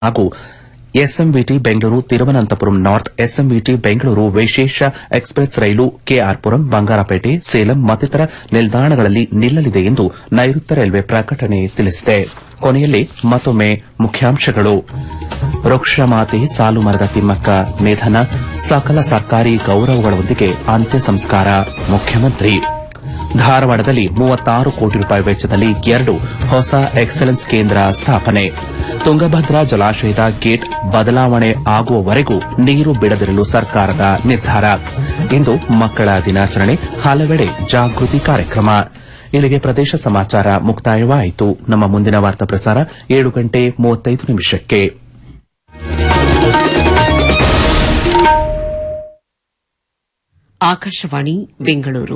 ಹಾಗೂ SMVT Bengaluru Thiruvananthapuram north SMVT Bengaluru ವಿಶೇಷ express ರೈಲು ಕೆಆರ್ಪುರಂ ಬಂಗಾರಪೇಟೆ ಸೇಲಂ ಮತ್ತಿತರ ನಿಲ್ದಾಣಗಳಲ್ಲಿ ನಿಲ್ಲಲಿದೆ ಎಂದು ನೈಋತ್ಯ ರೈಲ್ವೆ ಪ್ರಕಟಣೆ ತಿಳಿಸಿದೆ ಕೊನೆಯಲ್ಲಿ ಮತ್ತೊಮ್ಮೆ ಮುಖ್ಯಾಂಶಗಳು ವೃಕ್ಷಮಾತೆ ಸಾಲು ಮರದ ತಿಮ್ಮಕ್ಕ ನಿಧನ ಸಕಲ ಸರ್ಕಾರಿ ಗೌರವಗಳೊಂದಿಗೆ ಅಂತ್ಯ ಸಂಸ್ಕಾರ ಮುಖ್ಯಮಂತ್ರಿ ಧಾರವಾಡದಲ್ಲಿ ಮೂವತ್ತಾರು ಕೋಟಿ ರೂಪಾಯಿ ವೆಚ್ಚದಲ್ಲಿ ಎರಡು ಹೊಸ ಎಕ್ಸಲೆನ್ಸ್ ಕೇಂದ್ರ ಸ್ಥಾಪನೆ ತುಂಗಭದ್ರಾ ಜಲಾಶಯದ ಗೇಟ್ ಬದಲಾವಣೆ ಆಗುವವರೆಗೂ ನೀರು ಬಿಡದಿರಲು ಸರ್ಕಾರದ ನಿರ್ಧಾರ ಇಂದು ಮಕ್ಕಳ ದಿನಾಚರಣೆ ಹಲವೆಡೆ ಜಾಗೃತಿ ಕಾರ್ಯಕ್ರಮ ಇಲ್ಲಿಗೆ ಪ್ರದೇಶ ಸಮಾಚಾರ ಮುಕ್ತಾಯವಾಯಿತು ನಮ್ಮ ಮುಂದಿನ ವಾರ್ತಾ ಪ್ರಸಾರ ಏಳು ಗಂಟೆ ಮೂವತ್ತೈದು ನಿಮಿಷಕ್ಕೆ ಆಕಾಶವಾಣಿ ಬೆಂಗಳೂರು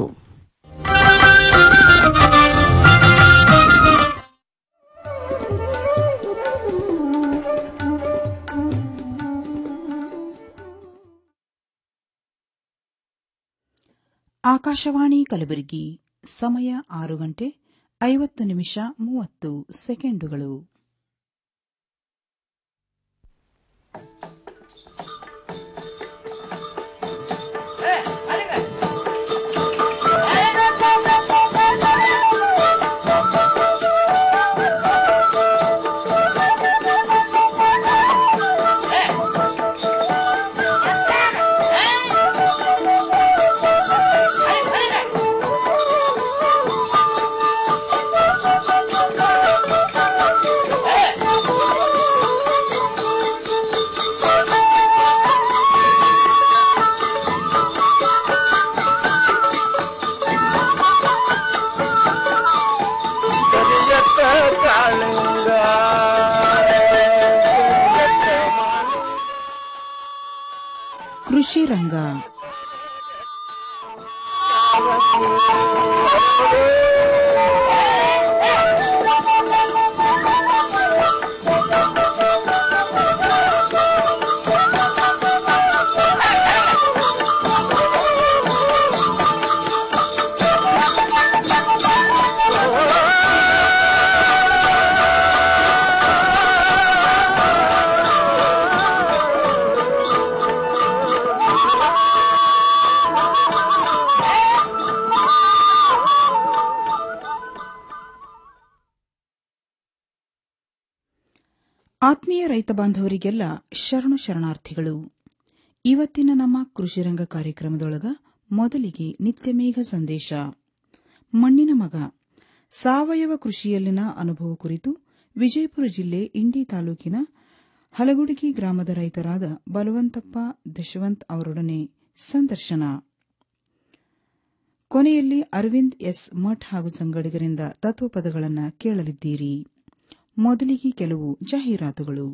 ಆಕಾಶವಾಣಿ ಕಲಬುರಗಿ ಸಮಯ ಆರು ಗಂಟೆ ಐವತ್ತು ನಿಮಿಷ ಮೂವತ್ತು ಸೆಕೆಂಡುಗಳು ಕೃಷಿ ರಂಗ ಆತ್ಮೀಯ ರೈತ ಬಾಂಧವರಿಗೆಲ್ಲ ಶರಣು ಶರಣಾರ್ಥಿಗಳು ಇವತ್ತಿನ ನಮ್ಮ ಕೃಷಿರಂಗ ಕಾರ್ಯಕ್ರಮದೊಳಗ ಮೊದಲಿಗೆ ನಿತ್ಯಮೇಘ ಸಂದೇಶ ಮಣ್ಣಿನ ಮಗ ಸಾವಯವ ಕೃಷಿಯಲ್ಲಿನ ಅನುಭವ ಕುರಿತು ವಿಜಯಪುರ ಜಿಲ್ಲೆ ಇಂಡಿ ತಾಲೂಕಿನ ಹಲಗುಡುಗಿ ಗ್ರಾಮದ ರೈತರಾದ ಬಲವಂತಪ್ಪ ದಶವಂತ್ ಅವರೊಡನೆ ಸಂದರ್ಶನ ಕೊನೆಯಲ್ಲಿ ಅರವಿಂದ್ ಎಸ್ ಮಠ್ ಹಾಗೂ ಸಂಗಡಿಗರಿಂದ ತತ್ವಪದಗಳನ್ನು ಕೇಳಲಿದ್ದೀರಿ ಮೊದಲಿಗೆ ಕೆಲವು ಜಾಹೀರಾತುಗಳು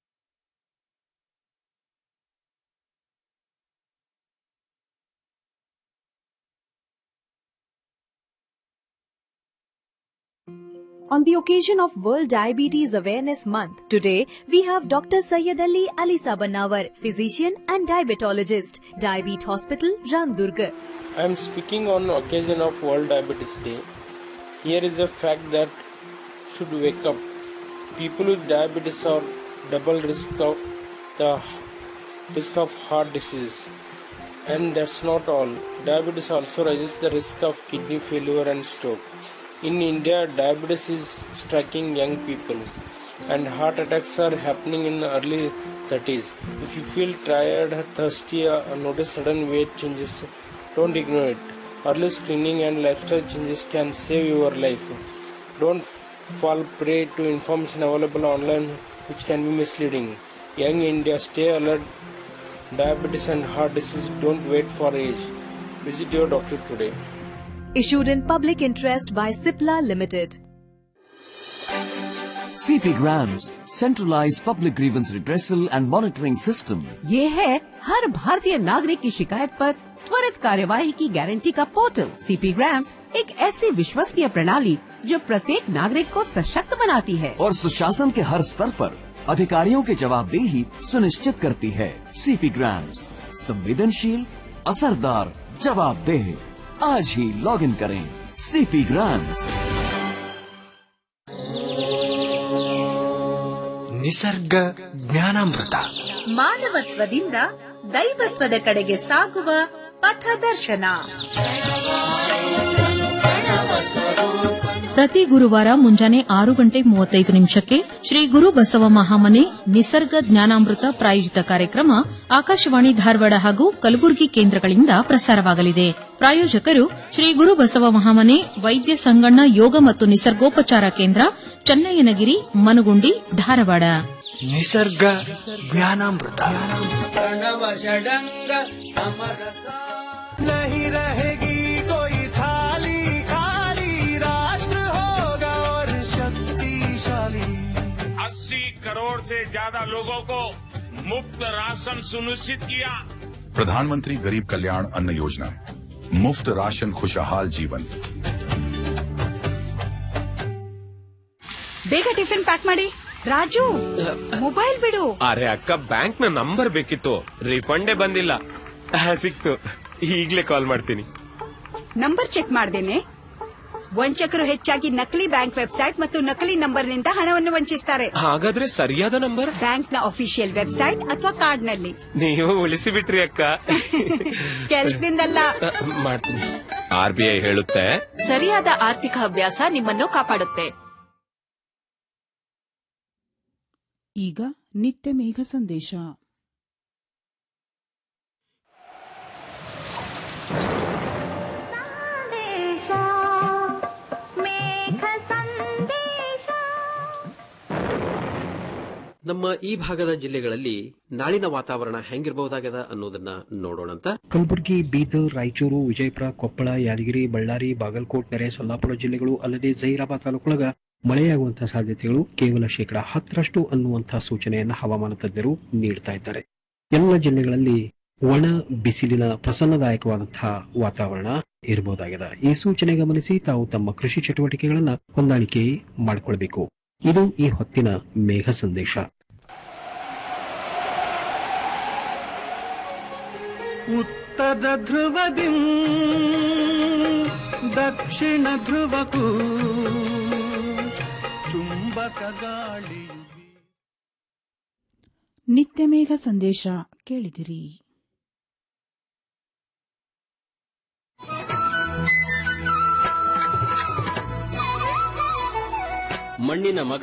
On the occasion of World Diabetes Awareness Month, today we have Dr. Sayyid Ali Ali Sabanawar, physician and diabetologist, Diabetes Hospital, Ramdurg. I am speaking on occasion of World Diabetes Day. Here is a fact that should wake up. People with diabetes are double risk of the risk of heart disease. And that's not all. Diabetes also raises the risk of kidney failure and stroke. In India, diabetes is striking young people and heart attacks are happening in early 30s. If you feel tired, thirsty, or notice sudden weight changes, don't ignore it. Early screening and lifestyle changes can save your life. Don't fall prey to information available online which can be misleading. Young India, stay alert. Diabetes and heart disease don't wait for age. Visit your doctor today. Issued in public interest by Cipla Limited. CP Grams, centralized public grievance redressal and monitoring system. ये है हर भारतीय नागरिक की शिकायत पर त्वरित कार्यवाही की गारंटी का पोर्टल सीपी ग्राम्स एक ऐसी विश्वसनीय प्रणाली जो प्रत्येक नागरिक को सशक्त बनाती है और सुशासन के हर स्तर पर अधिकारियों की जवाबदेही सुनिश्चित करती है सीपी ग्राम्स संवेदनशील असरदार जवाबदेह आज ही लॉग इन करें सीपी ग्राम्स ನಿಸರ್ಗ ಜ್ಞಾನಾಮೃತ ಮಾನವತ್ವದಿಂದ ದೈವತ್ವದ ಕಡೆಗೆ ಸಾಗುವ ಪಥದರ್ಶನ ಪ್ರತಿ ಗುರುವಾರ ಮುಂಜಾನೆ ಆರು ಗಂಟೆ ಮೂವತ್ತೈದು ನಿಮಿಷಕ್ಕೆ ಶ್ರೀ ಗುರು ಬಸವ ಮಹಾಮನೆ ನಿಸರ್ಗ ಜ್ಞಾನಾಮೃತ ಪ್ರಾಯೋಜಿತ ಕಾರ್ಯಕ್ರಮ ಆಕಾಶವಾಣಿ ಧಾರವಾಡ ಹಾಗೂ ಕಲಬುರಗಿ ಕೇಂದ್ರಗಳಿಂದ ಪ್ರಸಾರವಾಗಲಿದೆ ಪ್ರಾಯೋಜಕರು ಶ್ರೀ ಗುರು ಬಸವ ಮಹಾಮನೆ ವೈದ್ಯ ಸಂಗಣ್ಣ ಯೋಗ ಮತ್ತು ನಿಸರ್ಗೋಪಚಾರ ಕೇಂದ್ರ ಚನ್ನಯ್ಯನಗಿರಿ ಮನುಗುಂಡಿ ಧಾರವಾಡ ನಿಸರ್ಗ ಜ್ಞಾನಾಮೃತ नहीं रहेगी कोई थाली खाली राष्ट्र होगा और शक्तिशाली अस्सी करोड़ से ज्यादा लोगों को मुफ्त राशन सुनिश्चित किया प्रधानमंत्री गरीब कल्याण अन्न योजना मुफ्त राशन खुशहाल जीवन ಬೇಗ ಟಿಫಿನ್ ಪ್ಯಾಕ್ ಮಾಡಿ ರಾಜು ಮೊಬೈಲ್ ಬಿಡು ಅರೆ ಅಕ್ಕ ಬ್ಯಾಂಕ್ ನ ನಂಬರ್ ಬೇಕಿತ್ತು ರಿಫಂಡೇ ಬಂದಿಲ್ಲ ಆ, ಸಿಕ್ತು ಈಗ್ಲೇ ಕಾಲ್ ಮಾಡ್ತೀನಿ ನಂಬರ್ ಚೆಕ್ ಮಾಡ್ದೇನೆ ವಂಚಕರು ಹೆಚ್ಚಾಗಿ ನಕಲಿ ಬ್ಯಾಂಕ್ ವೆಬ್ಸೈಟ್ ಮತ್ತು ನಕಲಿ ನಂಬರ್ನಿಂದ ಹಣವನ್ನು ವಂಚಿಸ್ತಾರೆ ಹಾಗಾದ್ರೆ ಸರಿಯಾದ ನಂಬರ್ ಬ್ಯಾಂಕ್ನ ಅಫಿಷಿಯಲ್ ವೆಬ್ಸೈಟ್ ಅಥವಾ ಕಾರ್ಡ್ನಲ್ಲಿ ನೀವು ಉಳಿಸಿ ಬಿಟ್ರಿ ಅಕ್ಕ ಕೆಲ್ಸದಿಂದಲ್ಲ ಆ, ಮಾಡ್ತೀನಿ ಆರ್ ಬಿ ಐ ಹೇಳುತ್ತೆ ಸರಿಯಾದ ಆರ್ಥಿಕ ಅಭ್ಯಾಸ ನಿಮ್ಮನ್ನು ಕಾಪಾಡುತ್ತೆ ಈಗ ನಿತ್ಯ ಮೇಘ ಸಂದೇಶ ನಮ್ಮ ಈ ಭಾಗದ ಜಿಲ್ಲೆಗಳಲ್ಲಿ ನಾಳಿನ ವಾತಾವರಣ ಹೆಂಗಿರಬಹುದಾಗದ ಅನ್ನೋದನ್ನ ನೋಡೋಣಂತ ಕಲಬುರಗಿ ಬೀದರ್ ರಾಯಚೂರು ವಿಜಯಪುರ ಕೊಪ್ಪಳ ಯಾದಗಿರಿ ಬಳ್ಳಾರಿ ಬಾಗಲಕೋಟ್ ನೆರೆ ಸೊಲ್ಲಾಪುರ ಜಿಲ್ಲೆಗಳು ಅಲ್ಲದೆ ಜೈರಾಬಾದ್ ತಾಲೂಕೊಳಗ ಮಳೆಯಾಗುವಂತಹ ಸಾಧ್ಯತೆಗಳು ಕೇವಲ ಶೇಕಡಾ ಹತ್ತರಷ್ಟು ಅನ್ನುವಂತಹ ಸೂಚನೆಯನ್ನ ಹವಾಮಾನ ತಜ್ಞರು ನೀಡ್ತಾ ಇದ್ದಾರೆ ಎಲ್ಲ ಜಿಲ್ಲೆಗಳಲ್ಲಿ ಒಣ ಬಿಸಿಲಿನ ಪ್ರಸನ್ನದಾಯಕವಾದಂತಹ ವಾತಾವರಣ ಇರಬಹುದಾಗಿದೆ ಈ ಸೂಚನೆ ಗಮನಿಸಿ ತಾವು ತಮ್ಮ ಕೃಷಿ ಚಟುವಟಿಕೆಗಳನ್ನ ಹೊಂದಾಣಿಕೆ ಮಾಡಿಕೊಳ್ಬೇಕು ಇದು ಈ ಹೊತ್ತಿನ ಮೇಘ ಸಂದೇಶ ಉತ್ತರ ಧ್ರುವದಿ ದಕ್ಷಿಣ ಧ್ರುವಕ್ಕೂ ಚುಂಬಕ ಗಾಳಿಯು ನಿತ್ಯ ಮೇಘ ಸಂದೇಶ ಕೇಳಿದಿರಿ ಮಣ್ಣಿನ ಮಗ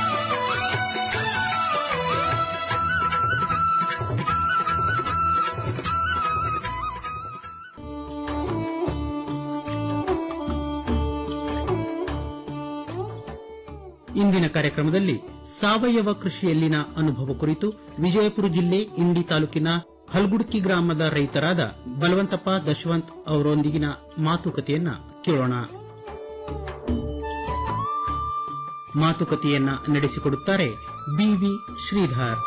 ಇಂದಿನ ಕಾರ್ಯಕ್ರಮದಲ್ಲಿ ಸಾವಯವ ಕೃಷಿಯಲ್ಲಿನ ಅನುಭವ ಕುರಿತು ವಿಜಯಪುರ ಜಿಲ್ಲೆ ಇಂಡಿ ತಾಲೂಕಿನ ಹಲ್ಗುಡ್ಕಿ ಗ್ರಾಮದ ರೈತರಾದ ಬಲವಂತಪ್ಪ ದಶವಂತ್ ಅವರೊಂದಿಗಿನ ಮಾತುಕತೆಯನ್ನ ಕೇಳೋಣ ಮಾತುಕತೆಯನ್ನ ನಡೆಸಿಕೊಡುತ್ತಾರೆ ಬಿವಿ ಶ್ರೀಧರ್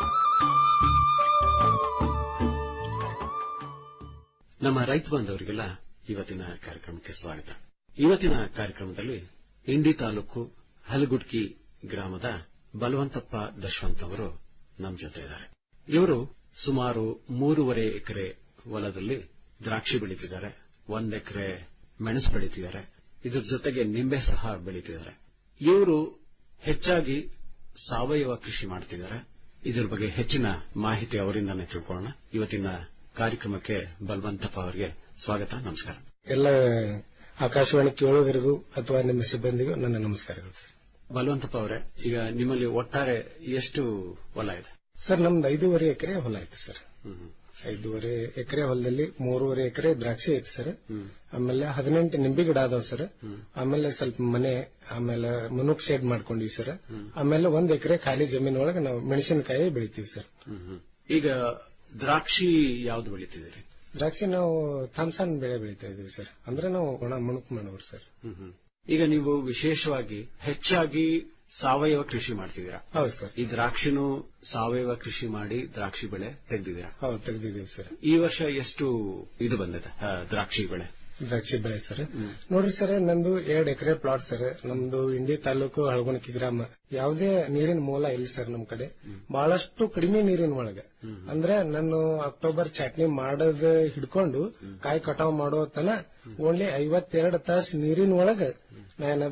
ನಮ್ಮ ರೈತ ಬಾಂಧವರಿಗೆಲ್ಲ ಇವತ್ತಿನ ಕಾರ್ಯಕ್ರಮಕ್ಕೆ ಸ್ವಾಗತ ಇವತ್ತಿನ ಕಾರ್ಯಕ್ರಮದಲ್ಲಿ ಇಂಡಿ ತಾಲೂಕು ಹಲಗುಡ್ಕಿ ಗ್ರಾಮದ ಬಲವಂತಪ್ಪ ದಶವಂತ್ ಅವರು ನಮ್ಮ ಜೊತೆ ಇದ್ದಾರೆ ಇವರು ಸುಮಾರು ಮೂರುವರೆ ಎಕರೆ ಹೊಲದಲ್ಲಿ ದ್ರಾಕ್ಷಿ ಬೆಳೀತಿದ್ದಾರೆ ಒಂದ್ ಎಕರೆ ಮೆಣಸು ಬೆಳೀತಿದ್ದಾರೆ ಇದ್ರ ಜೊತೆಗೆ ನಿಂಬೆ ಸಹ ಬೆಳೀತಿದ್ದಾರೆ ಇವರು ಹೆಚ್ಚಾಗಿ ಸಾವಯವ ಕೃಷಿ ಮಾಡ್ತಿದ್ದಾರೆ ಇದ್ರ ಬಗ್ಗೆ ಹೆಚ್ಚಿನ ಮಾಹಿತಿ ಅವರಿಂದಾನೇ ತಿಳ್ಕೊಳ್ಳೋಣ ಇವತ್ತಿನ ಕಾರ್ಯಕ್ರಮಕ್ಕೆ ಬಲವಂತಪ್ಪ ಅವರಿಗೆ ಸ್ವಾಗತ ನಮಸ್ಕಾರ ಎಲ್ಲ ಆಕಾಶವಾಣಿ ಕೇಳುಗರಿಗೂ ಅಥವಾ ನಿಮ್ಮ ಸಿಬ್ಬಂದಿಗೂ ನನ್ನ ನಮಸ್ಕಾರಗಳು ಸರ್. ಬಲವಂತಪ್ಪ ಅವರೇ ಈಗ ನಿಮ್ಮಲ್ಲಿ ಒಟ್ಟಾರೆ ಎಷ್ಟು ಹೊಲ ಇದೆ ಸರ್ ನಮ್ದು ಐದೂವರೆ ಎಕರೆ ಹೊಲ ಐತೆ ಸರ್ ಐದೂವರೆ ಎಕರೆ ಹೊಲದಲ್ಲಿ ಮೂರುವರೆ ಎಕರೆ ದ್ರಾಕ್ಷಿ ಐತೆ ಸರ್ ಆಮೇಲೆ ಹದಿನೆಂಟು ನಿಂಬೆ ಗಿಡ ಅದಾವ ಸರ್ ಆಮೇಲೆ ಸ್ವಲ್ಪ ಮನೆ ಆಮೇಲೆ ಮುನುಕ್ ಶೆಡ್ ಮಾಡ್ಕೊಂಡಿವಿ ಸರ್ ಆಮೇಲೆ ಒಂದ್ ಎಕರೆ ಖಾಲಿ ಜಮೀನ್ ಒಳಗೆ ನಾವು ಮೆಣಸಿನಕಾಯಿ ಬೆಳಿತೀವಿ ಸರ್ ಈಗ ದ್ರಾಕ್ಷಿ ಯಾವ್ದು ಬೆಳೀತಿದ್ದೀರಿ ದ್ರಾಕ್ಷಿ ನಾವು ಥಾಮ್ಸನ್ ಬೆಳೆ ಬೆಳಿತಾ ಇದೀವಿ ಸರ್ ಅಂದ್ರೆ ನಾವು ಒಣ ಮುಣುಕ್ ಮಾಡೋರು ಸರ್ ಈಗ ನೀವು ವಿಶೇಷವಾಗಿ ಹೆಚ್ಚಾಗಿ ಸಾವಯವ ಕೃಷಿ ಮಾಡ್ತಿದ್ದೀರಾ ಹೌದು ಸರ್ ಈ ದ್ರಾಕ್ಷಿನೂ ಸಾವಯವ ಕೃಷಿ ಮಾಡಿ ದ್ರಾಕ್ಷಿ ಬೆಳೆ ತೆಗೆದಿದ್ದೀರಾ ಹೌದು ತೆಗ್ದಿದೀವಿ ಸರ್ ಈ ವರ್ಷ ಎಷ್ಟು ಇದು ಬಂದಿದೆ ಆ, ದ್ರಾಕ್ಷಿ ಬೆಳೆ ದ್ರಾಕ್ಷಿ ಬೆಳೆ ಸರ್ ನೋಡ್ರಿ ಸರ್ ನಂದು ಎರಡ್ ಎಕರೆ ಪ್ಲಾಟ್ ಸರ್ ನಮ್ದು ಇಂಡಿ ತಾಲೂಕು ಹಳಗುಣಕಿ ಗ್ರಾಮ ಯಾವುದೇ ನೀರಿನ ಮೂಲ ಇಲ್ಲ ಸರ್ ನಮ್ ಕಡೆ ಬಹಳಷ್ಟು ಕಡಿಮೆ ನೀರಿನ ಒಳಗೆ ಅಂದ್ರೆ ನಾನು ಅಕ್ಟೋಬರ್ ಚಟ್ನಿ ಮಾಡೋದ್ ಹಿಡ್ಕೊಂಡು ಕಾಯಿ ಕಟಾವ್ ಮಾಡೋ ತನ ಓನ್ಲಿ ಐವತ್ತೆರಡು ತಾಸು ನೀರಿನ ಒಳಗ ನಾನದ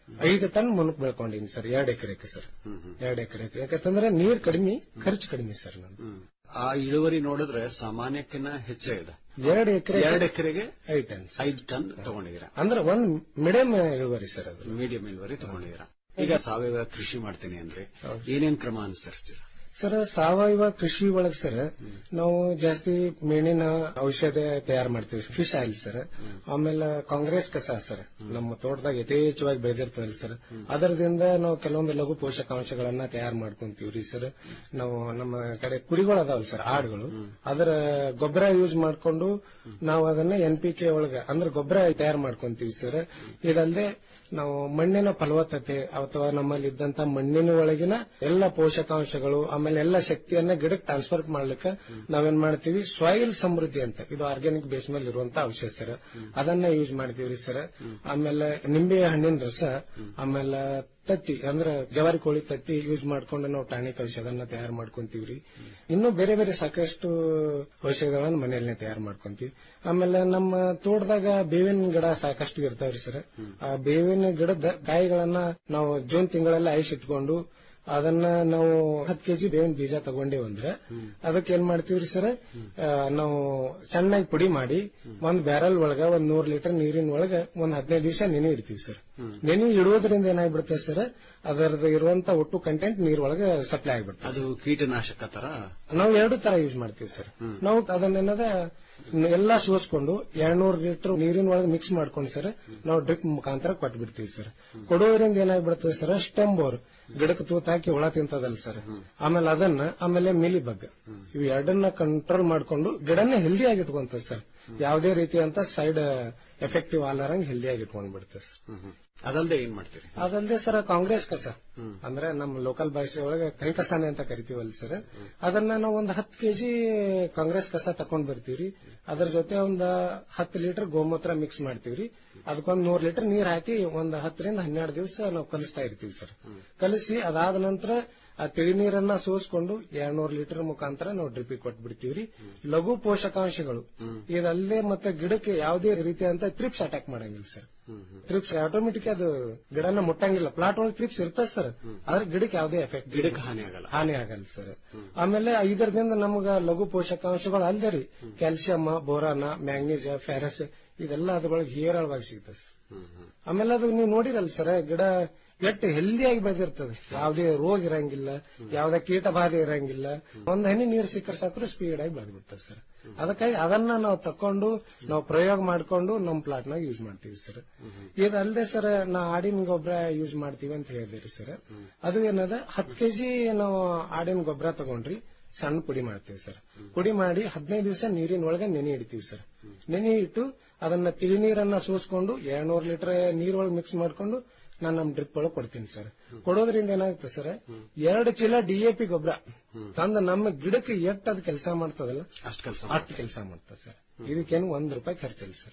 ಐದು ಟನ್ ಮುನ್ನಕ್ ಬೆಳ್ಕೊಂಡಿನಿ ಸರ್ ಎರಡ್ ಎಕರೆಗೆ ಸರ್ ಎರಡ್ ಎಕರೆಗೆ ಯಾಕಂತಂದ್ರೆ ನೀರ್ ಕಡಿಮೆ ಖರ್ಚು ಕಡಿಮೆ ಸರ್ ನಂದು ಆ ಇಳುವರಿ ನೋಡಿದ್ರೆ ಸಾಮಾನ್ಯಕ್ಕಿಂತ ಹೆಚ್ಚೇ ಇದೆ ಎರಡು ಎಕರೆ ಎರಡು ಎಕರೆಗೆ ಐದು ಟನ್ ಐದು ಟನ್ ತಗೊಂಡಿದ್ದೀರಾ ಅಂದ್ರೆ ಒಂದ್ ಮೀಡಿಯಂ ಇಳುವರಿ ಸರ್ ಅದು ಮೀಡಿಯಂ ಇಳುವರಿ ತಗೊಂಡಿದ್ದೀರಾ ಈಗ ಸಾವಯವ ಕೃಷಿ ಮಾಡ್ತೀನಿ ಅಂದ್ರೆ ಏನೇನ್ ಕ್ರಮ ಅನುಸರಿಸ್ತೀರಾ ಸರ್ ಸಾವಯವ ಕೃಷಿ ಒಳಗ್ ಸರ್ ನಾವು ಜಾಸ್ತಿ ಮೇಣಿನ ಔಷಧ ತಯಾರು ಮಾಡ್ತೀವಿ ಫಿಶ್ ಆಯಿಲ್ ಸರ್ ಆಮೇಲೆ ಕಾಂಗ್ರೆಸ್ ಕಸ ಸರ್ ನಮ್ಮ ತೋಟದಾಗ ಯಥೇಚ್ಛವಾಗಿ ಬೆಳೆದಿರ್ತದಲ್ಲ ಸರ್ ಅದರದಿಂದ ನಾವು ಕೆಲವೊಂದು ಲಘು ಪೋಷಕಾಂಶಗಳನ್ನ ತಯಾರು ಮಾಡ್ಕೊಂತೀವ್ರಿ ಸರ್ ನಾವು ನಮ್ಮ ಕಡೆ ಕುರಿಗಳು ಅದಾವಲ್ಲ ಸರ್ ಆಡುಗಳು ಅದರ ಗೊಬ್ಬರ ಯೂಸ್ ಮಾಡ್ಕೊಂಡು ನಾವು ಅದನ್ನ ಎನ್ ಪಿ ಕೆ ಒಳಗ ಅಂದ್ರೆ ಗೊಬ್ಬರ ತಯಾರು ಮಾಡ್ಕೊಂತೀವಿ ಸರ್ ಇದಲ್ಲದೆ ನಾವು ಮಣ್ಣಿನ ಫಲವತ್ತತೆ ಅಥವಾ ನಮ್ಮಲ್ಲಿ ಇದ್ದಂತ ಮಣ್ಣಿನ ಒಳಗಿನ ಎಲ್ಲ ಪೋಷಕಾಂಶಗಳು ಆಮೇಲೆ ಎಲ್ಲ ಶಕ್ತಿಯನ್ನ ಗಿಡಕ್ಕೆ ಟ್ರಾನ್ಸ್ಫರ್ ಮಾಡ್ಲಿಕ್ಕೆ ನಾವೇನ್ ಮಾಡ್ತೀವಿ ಸಾಯಿಲ್ ಸಮೃದ್ಧಿ ಅಂತ ಇದು ಆರ್ಗ್ಯಾನಿಕ್ ಬೇಸ್ ಮೇಲೆ ಇರುವಂತ ಔಷಧ ಸರ್ ಅದನ್ನ ಯೂಸ್ ಮಾಡ್ತೀವ್ರಿ ಸರ್ ಆಮೇಲೆ ನಿಂಬೆ ಹಣ್ಣಿನ ರಸ ಆಮೇಲೆ ತತ್ತಿ ಅಂದ್ರೆ ಜವಾರಿ ಕೋಳಿ ತತ್ತಿ ಯೂಸ್ ಮಾಡ್ಕೊಂಡು ನಾವು ಟಾನಿಕ್ ಔಷಧನ ತಯಾರು ಮಾಡ್ಕೊಂತೀವ್ರಿ ಇನ್ನು ಬೇರೆ ಬೇರೆ ಸಾಕಷ್ಟು ಔಷಧಗಳನ್ನ ಮನೆಯಲ್ಲೇ ತಯಾರು ಮಾಡ್ಕೊಂತೀವಿ ಆಮೇಲೆ ನಮ್ಮ ತೋಟದಾಗ ಬೇವಿನ ಗಿಡ ಸಾಕಷ್ಟು ಇರ್ತಾವ್ರಿ ಸರ್ ಆ ಬೇವಿನ ಗಿಡದ ಕಾಯಿಗಳನ್ನ ನಾವು ಜೂನ್ ತಿಂಗಳಲ್ಲಿ ಐಸ್ ಇಟ್ಕೊಂಡು ಅದನ್ನ ನಾವು ಹತ್ತು ಕೆಜಿ ಬೇವಿನ ಬೀಜ ತಗೊಂಡೇವು ಅಂದ್ರೆ ಅದಕ್ಕೆ ಏನ್ ಮಾಡ್ತೀವ್ರಿ ಸರ್ ನಾವು ಸಣ್ಣಾಗಿ ಪುಡಿ ಮಾಡಿ ಒಂದ್ ಬ್ಯಾರಲ್ ಒಳಗ ಒಂದ್ ನೂರ್ ಲೀಟರ್ ನೀರಿನ ಒಳಗ ಒಂದ್ ಹದಿನೈದು ದಿವಸ ನೆನೆ ಇಡ್ತೀವಿ ಸರ್ ನೆನೆ ಇಡುವುದರಿಂದ ಏನಾಗ್ಬಿಡುತ್ತೆ ಸರ್ ಅದರದ್ದು ಇರುವಂತ ಒಟ್ಟು ಕಂಟೆಂಟ್ ನೀರ್ ಒಳಗೆ ಸಪ್ಲೈ ಆಗ್ಬಿಡುತ್ತೆ ಅದು ಕೀಟನಾಶಕ ತರ ನಾವು ಎರಡು ತರ ಯೂಸ್ ಮಾಡ್ತೀವಿ ಸರ್ ನಾವು ಅದನ್ನೇನದ ಎಲ್ಲಾ ಸೋಸ್ಕೊಂಡು ಎರಡ್ನೂರು ಲೀಟರ್ ನೀರಿನ ಒಳಗೆ ಮಿಕ್ಸ್ ಮಾಡ್ಕೊಂಡು ಸರ್ ನಾವು ಡ್ರಿಪ್ ಮುಖಾಂತರ ಕೊಟ್ಬಿಡ್ತೀವಿ ಸರ್ ಕೊಡೋದ್ರಿಂದ ಏನಾಗ್ಬಿಡುತ್ತೆ ಸರ್ ಸ್ಟೆಮ್ ಬೋರ್ ಗಿಡಕ್ಕೆ ತೂತ್ ಹಾಕಿ ಹುಳ ತಿಂತದಲ್ಲ ಸರ್ ಆಮೇಲೆ ಅದನ್ನ ಆಮೇಲೆ ಮಿಲಿ ಬಗ್ ಇವು ಎರಡನ್ನ ಕಂಟ್ರೋಲ್ ಮಾಡ್ಕೊಂಡು ಗಿಡನ ಹೆಲ್ದಿ ಆಗಿ ಇಟ್ಕೊಂತದ ಸರ್ ಯಾವುದೇ ರೀತಿಯಂತ ಸೈಡ್ ಎಫೆಕ್ಟಿವ್ ಆಲಾರಂಗ್ ಹೆಲ್ದಿ ಆಗಿ ಇಟ್ಕೊಂಡ್ಬಿಡುತ್ತೆ ಸರ್ ಅದಲ್ದೆ ಏನ್ ಮಾಡ್ತೀರಿ ಅದಲ್ಲದೆ ಸರ್ ಕಾಂಗ್ರೆಸ್ ಕಸ ಅಂದ್ರೆ ನಮ್ಮ ಲೋಕಲ್ ಭಾಷೆ ಒಳಗೆ ಕೈ ಕಸಾನೆ ಅಂತ ಕರಿತೀವಲ್ಲ ಸರ್ ಅದನ್ನ ನಾವು ಒಂದು ಹತ್ತು ಕೆಜಿ ಕಾಂಗ್ರೆಸ್ ಕಸ ತಕೊಂಡ್ ಬರ್ತೀವ್ರಿ ಅದ್ರ ಜೊತೆ ಒಂದ್ ಹತ್ತು ಲೀಟರ್ ಗೋಮೂತ್ರ ಮಿಕ್ಸ್ ಮಾಡ್ತೀವ್ರಿ ಅದಕ್ಕೊಂದ್ ನೂರ್ ಲೀಟರ್ ನೀರ್ ಹಾಕಿ ಒಂದ್ ಹತ್ತರಿಂದ ಹನ್ನೆರಡು ದಿವಸ ನಾವು ಕಲಿಸ್ತಾ ಇರ್ತೀವಿ ಸರ್ ಕಲಿಸಿ ಅದಾದ ನಂತರ ಆ ತಿಳಿ ನೀರನ್ನ ಸೋಸ್ಕೊಂಡು ಎರಡ್ನೂರು ಲೀಟರ್ ಮುಖಾಂತರ ನಾವು ಡ್ರಿಪಿಗೆ ಕೊಟ್ಬಿಡ್ತೀವ್ರಿ ಲಘು ಪೋಷಕಾಂಶಗಳು ಇದಲ್ಲದೆ ಮತ್ತೆ ಗಿಡಕ್ಕೆ ಯಾವುದೇ ರೀತಿಯಂತ ತ್ರಿಪ್ಸ್ ಅಟ್ಯಾಕ್ ಮಾಡಂಗಿಲ್ಲ ಸರ್ ತ್ರಿಪ್ಸ್ ಆಟೋಮೆಟಿಕ್ ಅದು ಗಿಡನ ಮುಟ್ಟಂಗಿಲ್ಲ ಪ್ಲಾಟ್ ಒಳಗೆ ತ್ರಿಪ್ಸ್ ಇರ್ತದೆ ಸರ್ ಆದ್ರೆ ಗಿಡಕ್ಕೆ ಯಾವುದೇ ಎಫೆಕ್ಟ್ ಗಿಡಕ್ಕೆ ಹಾನಿ ಆಗಲ್ಲ ಹಾನಿ ಆಗಲ್ಲ ಸರ್ ಆಮೇಲೆ ಇದರದಿಂದ ನಮಗ ಲಘು ಪೋಷಕಾಂಶಗಳು ಅಲ್ದೇ ರೀ ಕ್ಯಾಲ್ಸಿಯಂ ಬೋರಾನ ಮ್ಯಾಂಗ್ನೀಸ್ ಫೆರಸ್ ಇದೆಲ್ಲ ಅದ್ರೊಳಗೆ ಹೇರಳವಾಗಿ ಸಿಗ್ತದೆ ಸರ್ ಆಮೇಲೆ ಅದು ನೀವು ನೋಡಿರಲ್ಲ ಸರ್ ಗಿಡ ಎಷ್ಟು ಹೆಲ್ದಿಯಾಗಿ ಬೆಳೆದಿರ್ತದೆ ಯಾವುದೇ ರೋಗ ಇರಂಗಿಲ್ಲ ಯಾವುದೇ ಕೀಟ ಬಾಧೆ ಇರಂಗಿಲ್ಲ ಒಂದ್ ಹನಿ ನೀರು ಸಿಕ್ಕರೆ ಸಾಕ್ರೆ ಸ್ಪೀಡ್ ಆಗಿ ಬೆಳೆದ್ಬಿಡ್ತದೆ ಸರ್ ಅದಕ್ಕಾಗಿ ಅದನ್ನ ನಾವು ತಕೊಂಡು ನಾವು ಪ್ರಯೋಗ ಮಾಡ್ಕೊಂಡು ನಮ್ ಪ್ಲಾಟ್ ನಾಗ ಯೂಸ್ ಮಾಡ್ತೀವಿ ಸರ್ ಇದಲ್ಲದೆ ಸರ್ ನಾ ಆಡಿನ ಗೊಬ್ಬರ ಯೂಸ್ ಮಾಡ್ತೀವಿ ಅಂತ ಹೇಳಿದಿರಿ ಸರ್ ಅದು ಏನದ ಹತ್ತು ಕೆಜಿ ನಾವು ಆಡಿನ ಗೊಬ್ಬರ ತಗೊಂಡ್ರಿ ಸಣ್ಣ ಪುಡಿ ಮಾಡ್ತೀವಿ ಸರ್ ಪುಡಿ ಮಾಡಿ ಹದಿನೈದು ದಿವಸ ನೀರಿನ ಒಳಗೆ ನೆನೆ ಇಡ್ತೀವಿ ಸರ್ ನೆನೆ ಇಟ್ಟು ಅದನ್ನ ತಿಳಿ ನೀರನ್ನ ಸೋಸ್ಕೊಂಡು ಎರಡ್ನೂರು ಲೀಟರ್ ನೀರೊಳಗೆ ಮಿಕ್ಸ್ ಮಾಡ್ಕೊಂಡು ನಾನು ನಮ್ ಡ್ರಿಪ್ ಒಳಗೆ ಕೊಡ್ತೀನಿ ಸರ್ ಕೊಡೋದ್ರಿಂದ ಏನಾಗುತ್ತೆ ಸರ್ ಎರಡು ಚೀಲ ಡಿಎಪಿ ಗೊಬ್ಬರ ತಂದ ನಮ್ಮ ಗಿಡಕ್ಕೆ ಎಷ್ಟು ಅದು ಕೆಲಸ ಮಾಡ್ತದಲ್ಲ ಅಷ್ಟು ಕೆಲಸ ಅಷ್ಟು ಕೆಲಸ ಮಾಡ್ತದೆ ಸರ್ ಇದಕ್ಕೇನು ಒಂದ್ ರೂಪಾಯಿ ಖರ್ಚಿಲ್ಲ ಸರ್